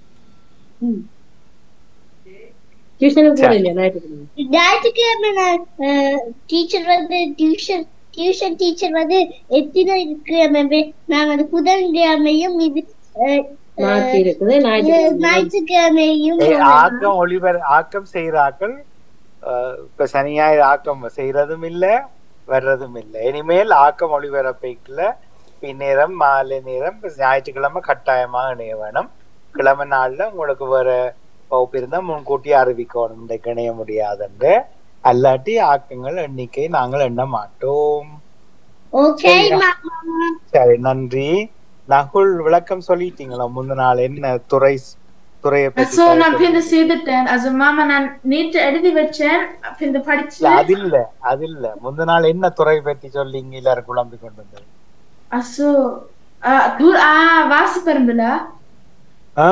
டியூஷனுக்கு சரி. போறீங்க ஞாயிற்றுக்கிழமை ஞாயிற்றுக்கிழமை நான் டீச்சர் வந்து டியூஷன் டியூஷன் டீச்சர் வந்து எத்தனை கிழமை நாங்க அந்த புதன்கிழமையும் இது அஹ், மாத்தி இருக்குது அஹ், ஞாயிற்றுக்கிழமை ஞாயிற்றுக்கிழமையும் ஏய், ஆக்கம் ஒளிபர ஆக்கம் செய்யற ஆக்கள் அஹ், இப்ப சனியாயிர ஆக்கம் செய்யறதும் இல்ல வர்றதும் இல்ல இனிமேல் ஆக்கம் ஒளிபரப்பைக்குள்ள பின்னேரம் மாலை நேரம் இப்ப ஞாயிற்றுக்கிழமை கட்டாயமா இணைய வேணும் கிழமை நாள்ல உங்களுக்கு வேற வகுப்பு இருந்தா முன்கூட்டியே அறிவிக்கணும் இன்றைக்கு இணைய முடியாதுன்னு அல்லாட்டி ஆக்கங்கள் எண்ணிக்கை நாங்கள் எண்ண மாட்டோம் ஓகே சரியா? சரி நன்றி நகுல் விளக்கம் சொல்லிட்டீங்களா முந்தின நாள் என்ன துறை துறையை பத்தி சோ நான் கதை பிந்து செய்துட்டேன் also மாமா நான் நேற்று எழுதி வச்சேன் பிந்து இல்ல படிச்சு அது இல்ல அது இல்ல முந்தின நாள் என்ன துறை பத்தி சொல்லீங்க எல்லாரும் குழம்பி கொண்டு வந்தது அசோ தூர் ஆ வாசி பெருந்துல ஆ,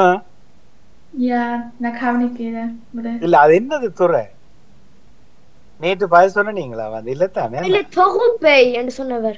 யா நான் கவனிக்கிறேன் விடு. இல்ல அது என்னது துறை நேற்று பதில் சொன்னீங்களா வந்து இல்ல தானே இல்ல தொகுப்பை என்று சொன்னவர்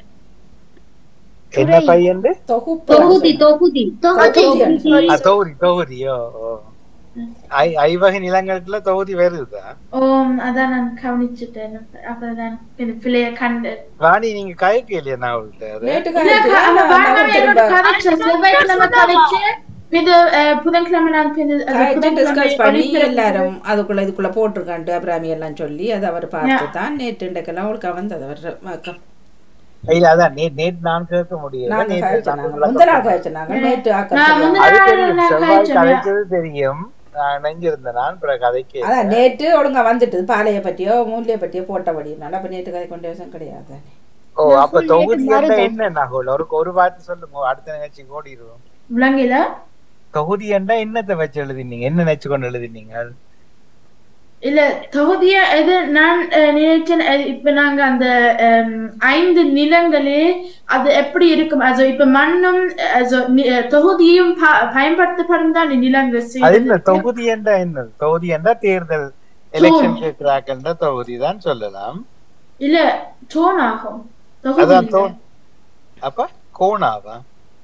என்ன பையன் தொகுதி தொகுதி ஆ, தொகுதி தொகுதியோ ஓ. ஐ- ஐவகை நிலங்களுக்குள்ள தொகுதி வருதா ஓம் அதான் நான் கவனிச்சுட்டேன் அப்பதான் பின்ன பிள்ளைய கண்டு வாணி நீங்க கயக்க இல்லையா நான் உங்கள்ட்ட அது இல்ல, க- அந்த வாரம் என்னோட கதைச்சு செவ்வாய்க்கிழமை கதைச்சு பின்ன அஹ், புதன்கிழமை நான் பின்ன அது புதன்கிழமை டிஸ்கஸ் பண்ணி ஒளிபரப்பு- எல்லாரும் அதுக்குள்ள இதுக்குள்ள போட்டிருக்கான்ட்டு அபிராமி எல்லாம் சொல்லி அதை அவர் பார்த்து தான் நேற்று இன்றைக்கெல்லாம் அவளுக்கு வந்தது அவர் வக்கம் இல்ல அதான் நேற்று நேற்று நான் கேட்க முடியல நாங்க நேற்று கழிச்சனாங்க தமிழ்ல முந்த நாள் கழிச்சனாங்க நேற்று ஆக்கம் நான் தெரியாம. முந்தின அது நாள் தெரியும் நான் செவ்வாய் கழிச்சேன். கதைச்சது தெரியும் நான் நினைஞ்சிருந்தேன் நான் பிறகு கதைக்கு அதான் நேற்று ஒழுங்கா வந்துட்டு பாலையை பற்றியோ மூலியை பற்றியோ போட்டபடினால அப்ப நேற்று கதை கொண்டு வருஷம் கிடையாது ஓ அப்ப நகுல் தொகுதி நேற்று என்ன மருதம். என்ன நகுல் ஒரு ஒரு வார்த்தை சொல்லுங்க அடுத்த நிகழ்ச்சிக்கு ஓடிடுவோம் விளங்கில தொகுதி என்றா என்னத்தை வச்சு எழுதினீங்க என்ன நினைச்சு கொண்டு எழுதினீங்க இல்ல தொகுதியா எது நான் அஹ், நினைச்சேன் அஹ், இப்ப நாங்க அந்த ஹம், ஐந்து நிலங்களே அது எப்படி இருக்கும் அது இப்ப மண்ணும் also, நி- அஹ், தொகுதியும் ப- பயன்படுத்தப்படும் தான் நிலங்கள் அது செய்வது. என்ன தொகுதி என்றா என்ன தொகுதி என்றா தேர்தல் எலெக்ஷன் கேட்கிறாக்கின்ற தொகுதி தான் சொல்லலாம் இல்ல டோன் ஆகும் தொகுதி அதான் இல்ல. தோன் அப்ப கோணாவா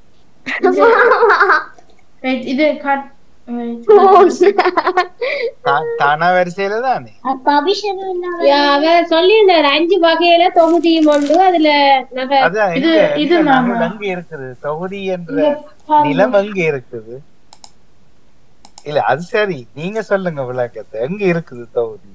Wait, இது காட் wait. தா- தானா வரிசையில தானே அவர் சொல்லியிருந்தாரு அஞ்சு வகையில தொகுதியும் உண்டு அதுல நகை அதான் இது- எங்க- இது எங்க மாமா. நகுல் அங்க இருக்குது தொகுதி என்ற இங்க பாருங்க. நிலம் எங்க இருக்குது இல்ல அது சரி நீங்க சொல்லுங்க விளக்கத்தை எங்க இருக்குது தொகுதி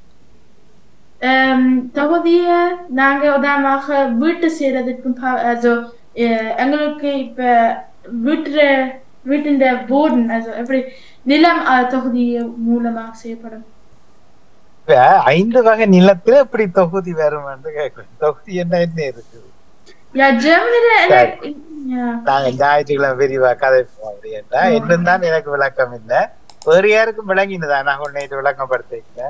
Ähm, தொகுதிய நாங்க உதாரணமாக வீட்டு செய்யறதுக்கு ப- also, அஹ், எங்களுக்கு இப்ப வீட்டு வீட்டின் போர்டன் also எப்படி நிலம் அஹ், தொகுதி மூலமா செய்யப்படும் இப்ப ஐந்து வகை நிலத்துல எப்படி தொகுதி வரும் என்று கேட்கிறேன் தொகுதி என்ன என்ன இருக்குது யா ஜெர்மனில சரி. யா நாங்க ஞாயிற்றுக்கிழமை விரிவா கதைப்போம் அப்படின்ட்டா இன்னும் தான் எனக்கு விளக்கம் இல்ல வேறு யாருக்கும் விளங்கினதா நான் உன்னை இது விளக்கப்படுத்திக்கல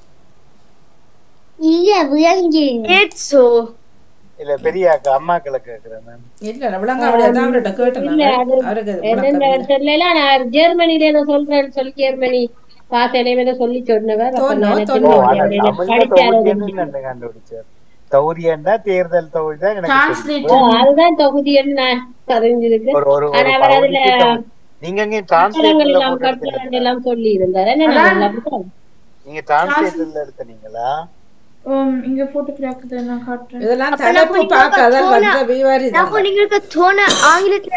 இல்ல விளங்கி ஏட்ஸோ இல்ல பெரிய அக்கா அம்மாக்களை கேக்குறேன் நான் இல்ல நான் விளங்க அப்படியே தான் அவர்கிட்ட கேட்டேன் இல்ல நாங்க. அது அவருக்கு அது என்னென்ன விளக்கம் இல்லை. சொல்லல நான் ஜெர்மனில நான் சொல்றேன்னு சொல்லி ஜெர்மனி பார்த்தேனே வந்து சொல்லி சொன்னவர் அப்ப தொன்னோ, நான் தொன்னோ. ஓ, ஆனா தெரியும். தமிழ்ல படிச்சாரு தொகுதின்னு நான் கண்டுபிடிச்சேன் தொகுதின்னா தேர்தல் தொகுதி தான் எனக்கு Translate. ஓ, தெரியும். அதுதான் தொகுதின்னு நான் அறிஞ்சிருக்கு ஒரு ஒரு ஆனா ஒரு அவர் அதுல பகுதிக்கு தொகுதி. நீங்க அங்கே கட்டடங்கள் டிரான்ஸ்லேட்டர்ல எல்லாம் போட்டு கட்டடங்கள் எடுத்தீங்களா எல்லாம் சொல்லி இருந்தாரு என்ன அதான். நான் அப்படித்தான். நீங்க டிரான்ஸ்லேட்டர்ல எடுத்தீங்களா உம், இங்க போட்டோகிராஃபி நான் காட்டுறேன் இதெல்லாம் அப்ப தலைப்பு நான் பார்க்காதான் போன- வந்த விவாரி నాకు നിങ്ങൾക്ക് తోన ఆంగ్లట్లో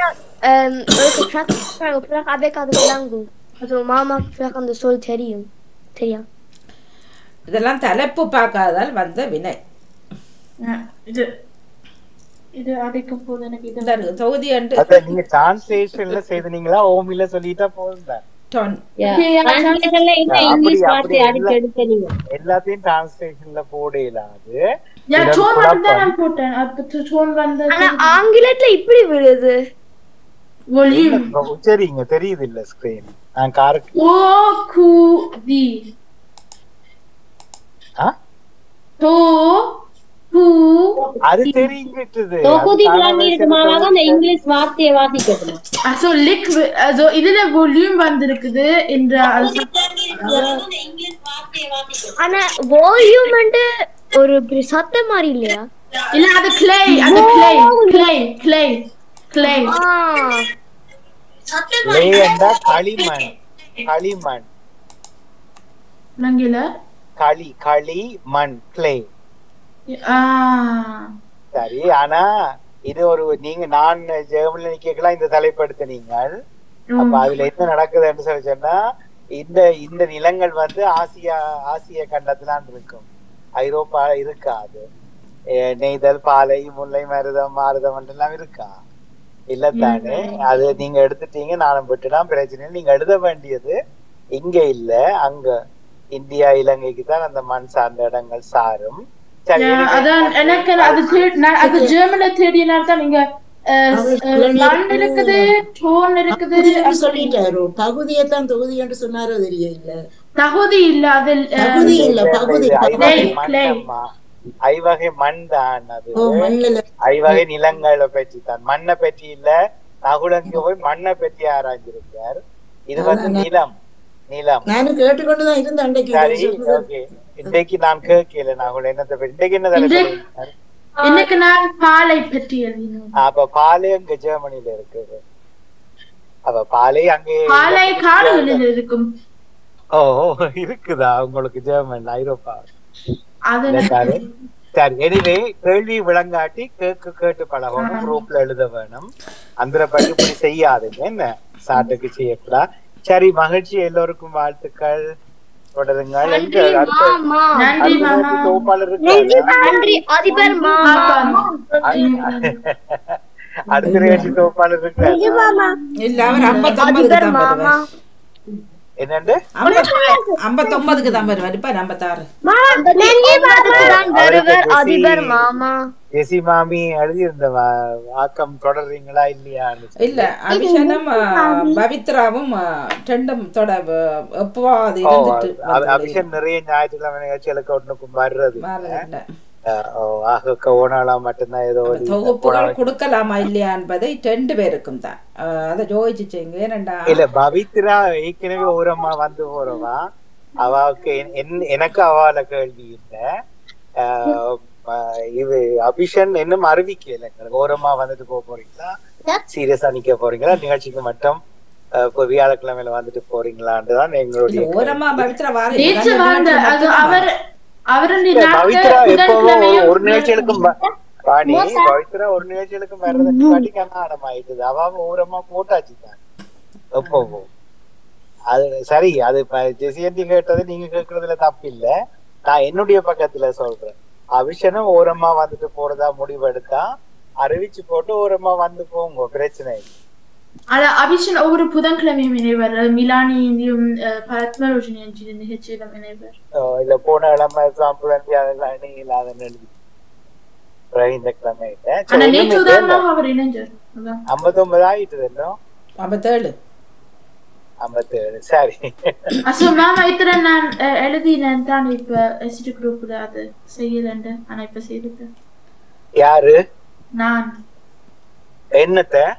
ఫ్రాక్ అబే కాదు విలాంగు அது மாமா ஃப்ராக் அந்த சொல் தெரியும் சரியா இதெல்லாம் தலைப்பு பார்க்காதால் வந்த வினை அஹ், இது இது அடைக்கும் போது எனக்கு இது இந்த தொகுதி அன்று அத நீங்க டிரான்ஸ்லேஷன்ல செய்தீங்களா ஓமில சொல்லிட்டா போதும் தான் டொன் Yeah. Okay, yeah, Translatorல என்ன அப்படி- இங்கிலீஷ் அப்படி வார்த்தை அடிச்சு இல்ல. எடுத்த நீங்க எல்லாத்தையும் டிரான்ஸ்லேஷன்ல போட இயலாது யா இதன் டோன் மட்டும் தான் குழப்பம். நான் போட்டேன் அப்ப டோன் வந்து ஆனா ஆங்கிலத்துல இப்படி விழுது வால்யூம் என்ன, உச்சரிங்க தெரியுது இல்ல ஸ்கிரீன் நான் காருக்கு ஓ கு தி ஆ? தோ கு அது தெரிஞ்சிட்டுது தொகுதி வாங்கியிருக்குமாவாக அந்த இங்கிலீஷ் வார்த்தையை வாசிக்கணும் also liquid also இதுல வால்யூம் வந்திருக்குது என்ற ஆனா வால்யூம் ஒரு இப்படி சத்தம் மாதிரி இல்லையா இல்ல அது clay அது clay clay clay clay ஆ லேண்டா களிமண் களிமண் நங்கில களி களி மண் கிளே ஆ சரி ஆனா இது ஒரு நீங்க நான் ஜெர்மன்ல கேட்கலாம் இந்த தலைப்படுத்தினீங்கள் அப்ப அதுல என்ன நடக்குதுன்னு சொல்லி சொன்னா இந்த இந்த நிலங்கள் வந்து ஆசியா ஆசிய கண்டத்துலான் இருக்கும் ஐரோப்பா இருக்காது அஹ் நெய்தல் பாலை முல்லை மருதம் மாருதம் எல்லாம் இருக்கா இல்ல தானே அது நீங்க எடுத்துட்டீங்க நானும் விட்டுதான் பிரச்சனை இல்லை. நீங்க எழுத வேண்டியது இங்க இல்ல அங்க இந்தியா இலங்கைக்கு தான் அந்த மண் சார்ந்த இடங்கள் சாரும் சரி, Yeah, anyway, அதான் எனக்கு அது தேடி- நான் அது ஜெர்மன்ல தேடினால தான் நீங்க அஹ், அஹ், மண் இருக்குது டோன் இருக்குது பகுதின்னு சொல்லிட்டாரு பகுதியை தான் தொகுதி என்று சொன்னாரோ தெரியல தகுதி இல்ல அது அஹ், தகுதி இல்ல பகுதி இது ஐவகை clay, clay. மண்ணம்மா. ஐவகை மண் தான் அது ஓ மண்ணுல ஐவகை நிலங்களை பற்றி தான் மண்ணை பற்றி இல்ல நகுலங்க போய் மண்ணை பற்றி ஆராய்ஞ்சிருக்கார் இது வந்து நிலம் நிலம் நானும் கேட்டுக்கொண்டுதான் இருந்தேன் அன்றைக்கு சரி இவர் சொல்றது. ஓகே இன்றைக்கு நான் கேட்கல நகுல என்னத்தை பற்றி இன்றைக்கு என்ன தலை இன்றைக்கு- சொல்லியிருக்கார்? இன்னைக்கு நான் பாலை பற்றி எழுதினோம் அப்ப பாலே அங்க ஜெர்மனில இருக்குது அப்ப பாலே அங்கே பாலை காடுகளில் இருக்கும் ஓ ஓ, இருக்குதா உங்களுக்கு ஜெர்மன் ஐரோப்பா அது இல்ல தானே? சரி எனிவே கேள்வி விளங்காட்டி கேட்க கேட்டு பழகணும் குரூப்ல எழுத வேணும் அந்த படி இப்படி செய்யாதுங்க என்ன சாட்டுக்கு செய்யக்கூடாது சரி மகிழ்ச்சி எல்லோருக்கும் வாழ்த்துக்கள் தொடருங்கள் எங்க நன்றி அடுத்த மாமா நன்றி அடுத்த மாமா நேரத்து தொகுப்பாளர் இருக்காரா? நன்றி அதிபர் மாமா அடுத்த நிகழ்ச்சி தொகுப்பாளர் இருக்காரு இல்ல அவர் ஐம்பத்தொன்பதுக்கு அதிபர் தான் மாமா வருவார் என்னண்டு ஐம்பத்தொன்பதுக்கு தான் வருவார் இப்ப ஐம்பத்தாறு தான் வருவர் அதிபர் மாமா ஜெசி மாமி எழுதியிருந்த வா- வாக்கம் தொடர்றீங்களா இல்லையான்னு சொல்லி. இல்ல அபிஷனும் ஆ, பவித்ராவும் ஆ, ரெண்டும் தொட எப்பவாது ஓ இருந்துட்டு அ- அபிஷன் நிறைய ஞாயிற்றுக்கிழமை நிகழ்ச்சிகளுக்கு ஒண்ணுக்கும் வர்றது இல்ல. வரல. அஹ் ஓ, ஆக ஓனாலாம் மட்டும்தான் ஏதோ ஒரு தொகுப்புகள் கொடுக்கலாமா இல்லையா என்பதை ரெண்டு பேருக்கும் தான் ஆ, அதை யோசிச்சு செய்யுங்க ஏனண்டா இல்ல பவித்ரா ஏற்கனவே ஓரமா வந்து போறவா அவாவுக்கு என்- என்- எனக்கு அவால கேள்வி இல்ல அஹ், அஹ், இது அபிஷன் இன்னும் அறிவிக்கல எங்களுக்கு ஓரமா வந்துட்டு போக போறீங்களா சீரியஸா நிக்க போறீங்களா நிகழ்ச்சிக்கு மட்டும் அஹ், இப்போ வியாழக்கிழமையில வந்துட்டு போறீங்களான்னு தான் எங்களுடைய இல்ல, ஓரமா பவித்ரா வார நேற்று வந்த அது அவர் அவருடைய இல்ல, நாட்கள் பவித்ரா எப்பவும் புதன்கிழமையும் ஒரு நிகழ்ச்சிகளுக்கும் வ- வாணி பவித்ரா ஒரு நிகழ்ச்சிகளுக்கும் வர்றதுக்கு வாட்டி கண்ணாடம் ஆயிட்டுது அவ ஓரமா போட்டாச்சு தான் எப்பவோ அது சரி அது இப்ப ஜெசியந்தி கேட்டது நீங்க கேட்கறதுல தப்பு இல்ல நான் என்னுடைய பக்கத்துல சொல்றேன் அபிஷனும் ஓரமா வந்துட்டு போறதா முடிவெடுத்தா அறிவிச்சு போட்டு ஓரமா வந்து போங்க பிரச்சனை இல்லை ஆனா அபிஷன் ஒவ்வொரு புதன்கிழமையும் இணைவர் மிலானியும் பத்மரோஜினியும் நிகழ்ச்சியிலும் இணைவர் அஹ் இல்ல போன கிழமை சாம்பிள் அதெல்லாம் இல்லாத எழுதி பிறகு இந்த கிழமை இல்ல ஆனா சரி, நேற்று ஒண்ணுமே தான் இல்ல. அவர் இணைஞ்சார் அதான். ஐம்பத்தொன்பது ஆயிட்டுது இன்னும் ஐம்பத்தேழு ஐம்பத்தேழு சரி அசோ மேம் இத்தனை நான் அஹ், எழுதினேன் தான் இப்ப எஸ்டி குரூப்ல அது செய்யலண்டு ஆனா இப்ப செய்துட்டேன் யாரு நான் என்னத்த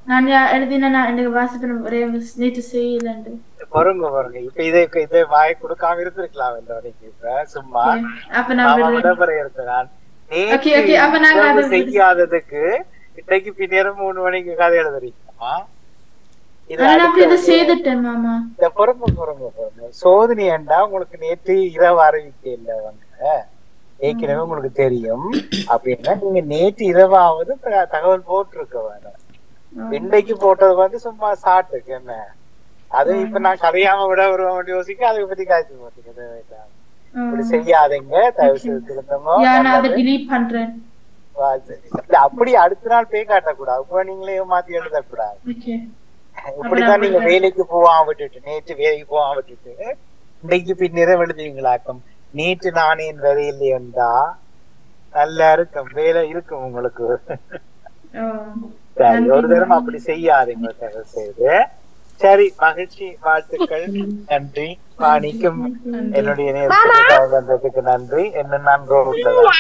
நான் யா- எழுதினா நான் எனக்கு வாசிப்பேன் ஒரே மிஸ் நேற்று செய்யலண்டு பொறுங்க பொறுங்க இப்ப இதை இதை வாய் கொடுக்காம இருந்திருக்கலாம் இந்த வரைக்கும் இப்ப சும்மா அப்ப நான் ஆமா, விடுறேன். விடப்பறை இருக்கிறான் Okay, okay, அப்ப நாங்க நேற்று அதை இரவு செய்யாததுக்கு இன்றைக்கு பின்னேரம் மூணு மணிக்கு கதை எழுதுறீங்கம்மா இது ஆனா நான் இப்ப இதை அடுத்த- செய்துட்டேன் மாமா இந்த பொறுமை பொறுமை பொறுமை சோதனை ஏண்டா உங்களுக்கு நேற்று இரவு அறிவிக்க இல்லை அவங்க ஏற்கனவே உங்களுக்கு தெரியும் அப்படின்னா நீங்க நேற்று இரவாவது த- தகவல் போட்டிருக்க வேணும் இன்றைக்கு போட்டது வந்து சும்மா சாட்டுக்கு என்ன அது இப்ப நான் கதையாம விட வருவோம் யோசிக்க அதை பத்தி காய்ச்சி போட்டுக்க தேவையில்லாம இப்படி செய்யாதீங்க தயவு செய்து திருத்தமோ யா நான் அதை நல்லது. delete பண்றேன் இல்ல அப்படி அடுத்த நாள் பேய் காட்டக்கூடாது இப்ப நீங்களே மாத்தி எழுதக்கூடாது ஓகே இப்படிதான் நீங்க வேலைக்கு போவாம விட்டுட்டு நேற்று வேலைக்கு போவாம விட்டுட்டு இன்றைக்கு பின்னிரம் எழுதுவீங்களாக்கும் நேற்று நானே என் வரையில் என்றா நல்லா இருக்கும் வேலை இருக்கும் உங்களுக்கு சரி ஒரு தரம் அப்படி செய்யாதீங்க தயவு செய்து சரி மகிழ்ச்சி வாழ்த்துக்கள் நன்றி வாணிக்கும் என்னுடைய நேரத்துக்கு வந்ததுக்கு நன்றி என்ன நான் ரோட்டதா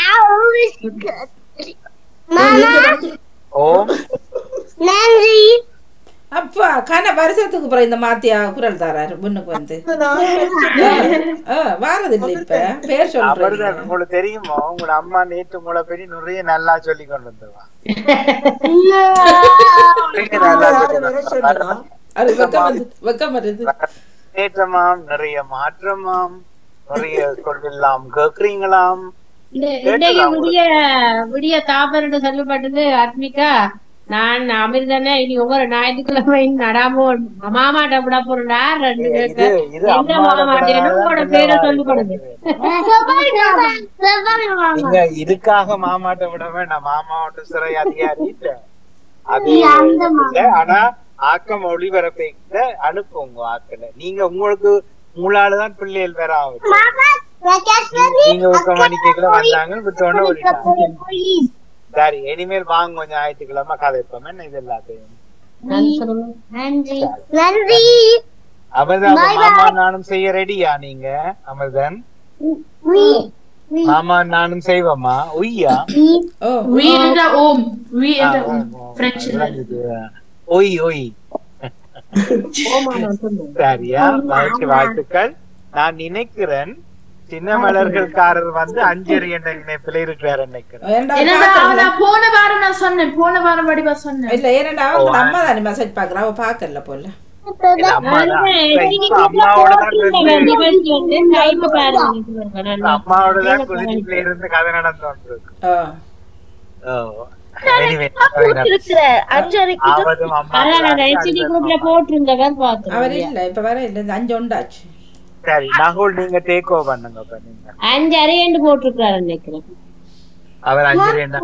ஓம் நன்றி அப்பா கன வருஷத்துக்கு அப்புறம் இந்த மாத்தியா குரல் தாராரு முன்னுக்கு வந்து ஆ, வாரது இல்ல இப்ப பேர் சொல்றேன் அப்படிதான் உங்களுக்கு தெரியுமா உங்களோட அம்மா நேற்று உங்களை பற்றி நிறைய நல்லா சொல்லி கொண்டு வந்துருவா நிறைய நல்லா சொல்லி கொண்டு வருவா. அது வெக்கம் வந்து வெக்கம் வருது முன்னேற்றமாம் நிறைய மாற்றமாம் நிறைய சொல்லலாம் கேக்குறீங்களாம் இந்த- இன்றைக்கு விடிய விடிய தாப்பரண்டு சொல்லப்பட்டது ஆத்மிகா நான் அமிர்தனே இனி ஒவ்வொரு ஞாயிற்றுக்கிழமை நடாமோ மாமாட்ட விட போறா ரெண்டு இது இது எந்த அம்மாவோட மாமாட்டேனும் உங்களோட பேரை சொல்லப்படுது நீங்க இதுக்காக மாமாட்ட விட வேண்டாம் மாமாவோட சிறை அதிகாரி இல்ல அது நீ அந்த இல்ல ஆனா ஆக்கம் ஒளிபரப்பைக்கிட்ட அனுப்புங்க ஆக்கல நீங்க உங்களுக்கு உங்களாலதான் பிள்ளைகள் வேற ஆகுது நீங்க ஒரு மணிக்குள்ள வந்தாங்க விட்டோன்னு ஓடிட்டாங்க சரி இனிமேல் வாங்க கொஞ்சம் ஞாயிற்றுக்கிழமை கதைப்போம் என்ன இது எல்லாத்தையும் நன்றி நன்றி அமிர்தா Bye, மாமா நானும் செய்ய ரெடியா நீங்க அமிர்தன் மாமா நானும் செய்வோமா உய்யா we என்ற ஓம் we என்ற ஓம் பிரெஞ்சுல ஒய் ஒய் சரியா மகிழ்ச்சி வாழ்த்துக்கள் நான் நினைக்கிறேன் சின்ன மலர்கள்காரர் வந்து அஞ்சரை என்ற நினைப்பில் இருக்கிறார் நினைக்கிறேன் என்னடா நான் போன வாரம் நான் சொன்னேன் போன வாரம் வடிவா சொன்னேன் இல்ல ஏன்னா அவங்க அம்மா தானே மெசேஜ் பாக்குறா அவ பாக்கல போல இல்ல, அம்மாதான். இப்ப அம்மாவோட தான் இருந்து- அம்மாவோட தான் குதிச்சுல இருந்து கதை நடந்து வந்திருக்கு ஓ. Anyway, அஞ்சரைக்கு ஆவதும் அம்மா குரூப்ல போட்டிருந்தவர் பார்த்தோம் அவர் இல்ல இப்ப வர இல்ல இந்த அஞ்சு உண்டாச்சு சரி நகுல் நீங்க டேக் ஓவர் பண்ணுங்க இப்ப நீங்க அஞ்சு அரையண்டு போட்டிருக்காரு நினைக்கிறேன் அவர் அஞ்சு ரெண்டா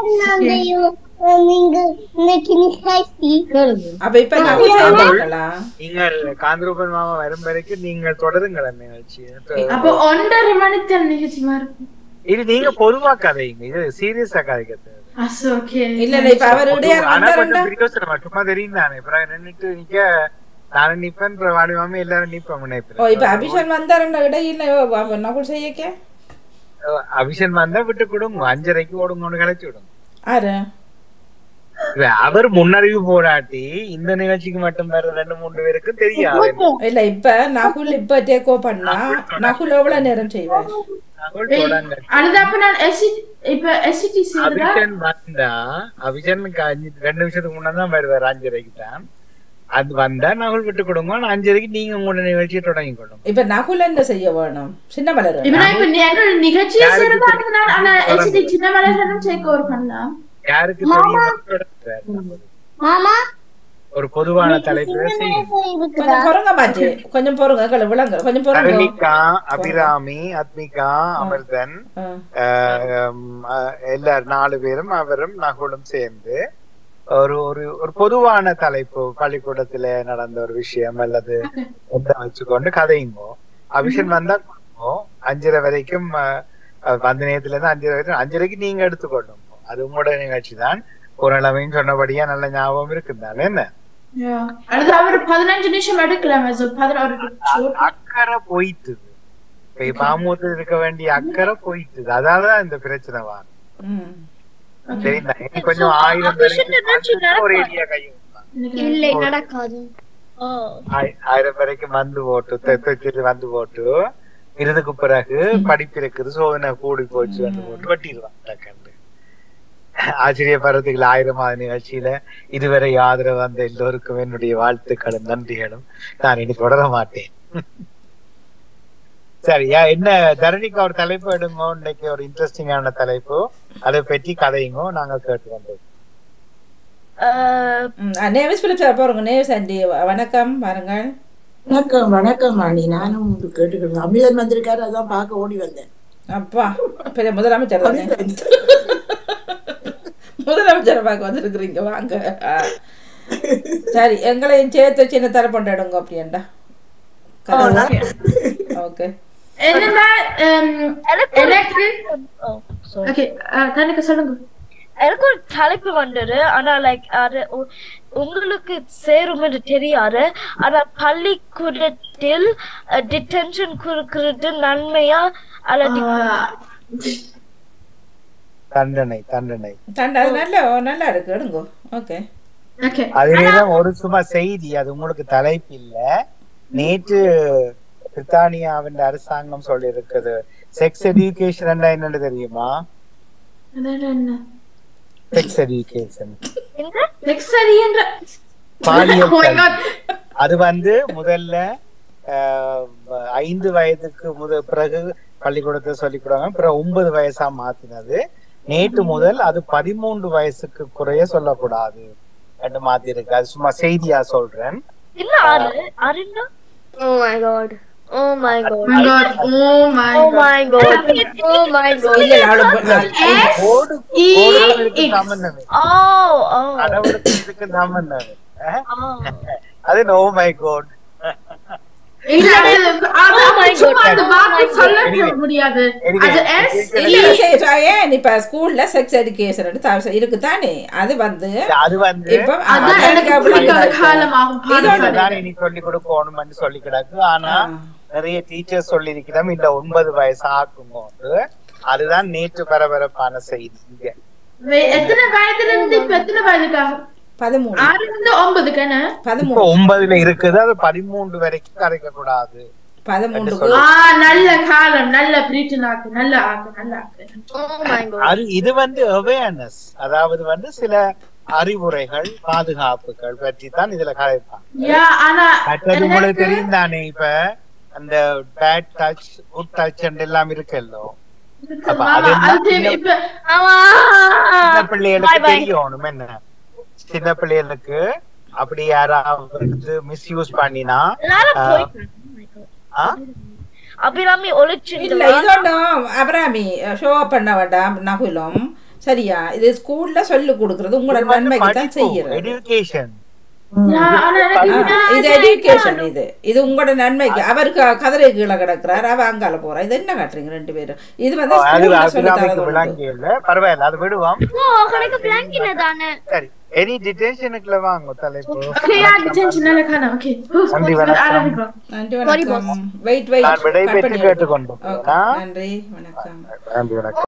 நீங்க இன்னைக்கு நிகழ்ச்சி அப்ப இப்ப நம்ம செய்யலாம் நீங்கள் காந்திரூபன் மாமா வரும் வரைக்கும் நீங்கள் தொடருங்கள் அந்த நிகழ்ச்சியை அப்போ ஒன்றரை மணிக்கு நிகழ்ச்சி மாதிரி இது நீங்க பொதுவா கதைங்க இது சீரியஸா கதைக்கிறது அசோ ஓகே இல்ல இல்ல இப்ப அவர் இடையார் ஆனா வந்தாருன்னா கொஞ்சம் பிரியோசனமா சும்மா தெரியும் தானே அப்புறம் நின்னுட்டு நிக்க நானும் நிப்பேன் அப்புறம் வாடி மாமா எல்லாரும் நிப்பேன் ஓ முனைப்பு இப்ப அபிஷன் வந்தாருன்னா இடையில நகுல் செய்யக்க அபிஷன் வந்தா விட்டு கொடுங்க அஞ்சரைக்கு ஓடுங்கன்னு கழிச்சு விடுங்க ஆறு இல்ல, அவர் முன்னறிவு போராட்டி இந்த நிகழ்ச்சிக்கு மட்டும் வேற ரெண்டு மூன்று பேருக்கு தெரியாது இல்ல இப்ப நகுல் இப்ப டேக்கோ பண்ணா நகுல் எவ்வளவு நேரம் செய்வார் நகுல் தொடங்க அழுது அப்ப நான் எஸ்சி இப்ப எஸ்சிடி செய்யறதா அபிஷன் வந்தா அபிஷனுக்கு அஞ்சு ரெண்டு நிமிஷத்துக்கு முன்னாடி தான் வருவார் அஞ்சரைக்கு தான் அது வந்தா நகுல் விட்டு கொடுங்க ஆனா அஞ்சரைக்கு நீங்க உங்களோட நிகழ்ச்சியை தொடங்கி கொடுங்க இப்ப நகுல் என்ன செய்ய வேணும் சின்ன மலர் இப்ப நான் இப்ப எங்களோட நிகழ்ச்சியை யாருக்கு செய்யறதா இருந்தா ஆனா தெரியும்? எஸ்சிடி சின்ன மலைகளும் டேக் ஓவர் பண்ணலாம் யாருக்கு தெரியும் தொடங்குறார். மாமா ஒரு பொதுவான தலைப்புல செய்யும் கொஞ்சம் பொறுங்க மாச்சு கொஞ்சம் பொறுங்க கல விளங்க கொஞ்சம் பொறுங்க அருணிகா அபிராமி அத்மிகா அமிர்தன் ஆஹ் ஆஹ் எல்லாரும் நாலு பேரும் அவரும் நகுலும் சேர்ந்து ஒரு ஒரு ஒரு பொதுவான தலைப்பு பள்ளிக்கூடத்துல நடந்த ஒரு விஷயம் அல்லது எந்த வச்சுக்கொண்டு கதையுங்கோ அபிஷன் வந்தா கொடுங்கோ அஞ்சரை வரைக்கும் ஆஹ் ஆஹ் வந்த நேரத்துல இருந்து அஞ்சரை வரைக்கும் அஞ்சரைக்கு நீங்க எடுத்துக்கொள்ளுங்க அது உங்களோட நிகழ்ச்சி தான் ஒரு நிலைமையும் சொன்னபடியா நல்ல ஞாபகம் இருக்குதானே என்ன அழுது அவர் பதினஞ்சு நிமிஷம் எடுக்கலாம் so பதினோரு அக்கறை போயிட்டுது இப்ப பாமூத்துல இருக்க வேண்டிய அக்கறை போயிட்டுது அதாலதான் இந்த பிரச்சனை வரும் ம். சரிங்களா எனக்கு கொஞ்சம் ஆயிரம் பேருக்கு ஒரு ஏரியா கையும் இல்லை நடக்காது ஓ ஆய்- ஆயிரம் வரைக்கும் வந்து போட்டு தெற்கு வந்து போட்டு இருதுக்கு பிறகு படிப்பு இருக்குது சோதனை கூடி போச்சு வந்து போட்டு வெட்டிடுவான் டக்குன்னு ஆச்சரியப்படுறதுக்கு ஆயிரமாவது நிகழ்ச்சியில இதுவரை ஆதரவு வந்த எல்லோருக்கும் என்னுடைய வாழ்த்துக்களும் நன்றிகளும் நான் இனி தொடர மாட்டேன் சரியா என்ன தரணிக்கு ஒரு தலைப்பு எடுங்க இன்னைக்கு ஒரு இன்ட்ரெஸ்டிங்கான தலைப்பு அதை பற்றி கதையுங்க நாங்க கேட்டு வந்தோம் நேவிஸ் பிலிப்ஸ் போறோங்க நேவிஸ் ஆண்டி வணக்கம் வாருங்கள் வணக்கம் வணக்கம் வாணி நானும் கேட்டுக்கிறேன் அமிலன் வந்திருக்காரு அதான் பார்க்க ஓடி வந்தேன் அப்பா பெரிய முதலமைச்சர் தானே முதலமைச்சரை பார்க்க வந்திருக்கிறீங்க வாங்க ஆ. சரி எங்களையும் சேர்த்து சின்ன தர கொண்டாடுங்க அப்படின்டா ஓகே என்னன்னா எனக்கு ஓகே கணக்கு சொல்லுங்க எனக்கு ஒரு தலைப்பு வந்தது ஆனா லைக் அது உ- உங்களுக்கு சேரும் என்று தெரியாது ஆனா பள்ளிக்கூடத்தில் டிடென்ஷன் கொடுக்கறது நன்மையா அல்லது தண்டனை தண்டனை தண்டை அது நல்ல நல்லா இருக்கு எடுங்க ஓகே அதுலதான் ஒரு சும்மா செய்தி அது உங்களுக்கு தலைப்பு இல்ல நேற்று பிரித்தானியாவின் அரசாங்கம் சொல்லி இருக்குது செக்ஸ் எஜுகேஷன் என்னன்னு தெரியுமா அதான் என்ன செக்ஸ் எஜுகேஷன் நெக்ஸ்ட் என்ற பாலியல் Oh my கல்வி. God. அது வந்து முதல்ல ஆஹ், ஐந்து வயதுக்கு முத பிறகு பள்ளிக்கூடத்தை சொல்லிக் கொடுவாங்க பிறகு ஒன்பது வயசா மாத்தினது நேற்று முதல் அது பதிமூன்று வயசுக்கு குறைய சொல்லக்கூடாது என்று மாத்தி இருக்கு அது சும்மா செய்தியா சொல்றேன் இல்ல ஆறு ஆறுன்னா Oh my god. Oh my god. my god oh my Oh god my god. Oh my god. இல்ல, அவளு- கோடு E கோடுகளுக்கு இதுக்கு X. சம்பந்தமே ஓ ஓ கடவுளுக்கு இதுக்கு சம்பந்தமே அஹ்? அது நோ மை கோட் இல்ல, அது- அது Oh my சும்மா God. அந்த வார்த்தை Anyway. சொல்ல முடியாது Anyway, அது S இல்ல சரி, சரி, ஏன் இப்ப ஸ்கூல்ல செக்ஸ் எஜுகேஷன் இருக்குதானே அது வந்து அது வந்து இப்ப அதான் அது எனக்கு அப்படி பிடிக்காத இருக்கு. காலமாகும் இது ஒண்ணு தான் இனி சொல்லி கொடுக்கணும்னு சொல்லி கிடக்கு ஆனா நிறைய டீச்சர் சொல்லி இருக்கிறோம் இந்த ஒன்பது வயசு ஆக்கும்போது அதுதான் நேற்று பரபரப்பான செய்தி இங்க வே- எத்தனை வயதுல இருந்து இப்ப எத்தனை வயதுக்காக பதிமூணு ஆறுல இருந்து ஒன்பதுக்கான இப்ப பதிமூணு ஒன்பதுல இருக்குது அது பதிமூன்று வரைக்கும் கரைக்க கூடாது பதிமூன்றுக்கு ஆ நல்ல காலம் நல்ல பிரீட்டன் ஆக்கு நல்ல ஆக்கு நல்ல ஆக்கு Oh my god. அது இது வந்து அவேர்னஸ் அதாவது வந்து சில அறிவுரைகள் பாதுகாப்புகள் பற்றி தான் இதுல கலைப்பாங்க யா ஆனா மற்றது உங்களுக்கு தெரியும் தானே இப்ப அந்த பேட் டச் குட் டச் எல்லாம் இருக்குல்லோ அப்ப மாமா, அதெல்லாம் அது சின்ன- இப்ப சின்ன பிள்ளைகளுக்கு தெரியணும் என்ன சின்ன பிள்ளைகளுக்கு அப்படி யாராவது மிஸ்யூஸ் பண்ணினா ஆஹ், ஆ? அபிராமி ஒளிச்சு இல்ல இது ஒன்றும் அபிராமி ஷோ பண்ண வேண்டாம் நகுலம் சரியா இது ஸ்கூல்ல சொல்லி கொடுக்கறது உங்களோட நன்மைக்கு தான் செய்யறது education. யா, ஆனா ஆ, எனக்கு இது எஜுகேஷன் இது இது உங்களோட நன்மைக்கு அவருக்கு கதிரை கீழே கிடக்குறாரு அவ அங்கால போறா இது என்ன காட்டுறீங்க ரெண்டு பேரும் இது வந்து அது ஸ்கூல்ல சொல்லி அபிராமிக்கு தரது உண்டு. விளங்கி இல்ல பரவாயில்ல அது விடுவோம் ஓ கணக்கு பிளாங்கினதானே சரி எனி டிடென்ஷனுக்குள்ள வாங்க தலைப்பு ஓகே யா டிடென்ஷன் நல்ல காலம் ஓகே நன்றி வணக்கம் ஆரம்பிப்போம் நன்றி வணக்கம் வெயிட் வெயிட் நான் விடை பெற்று கேட்டுக்கொண்டு நன்றி வணக்கம் நன்றி வணக்கம்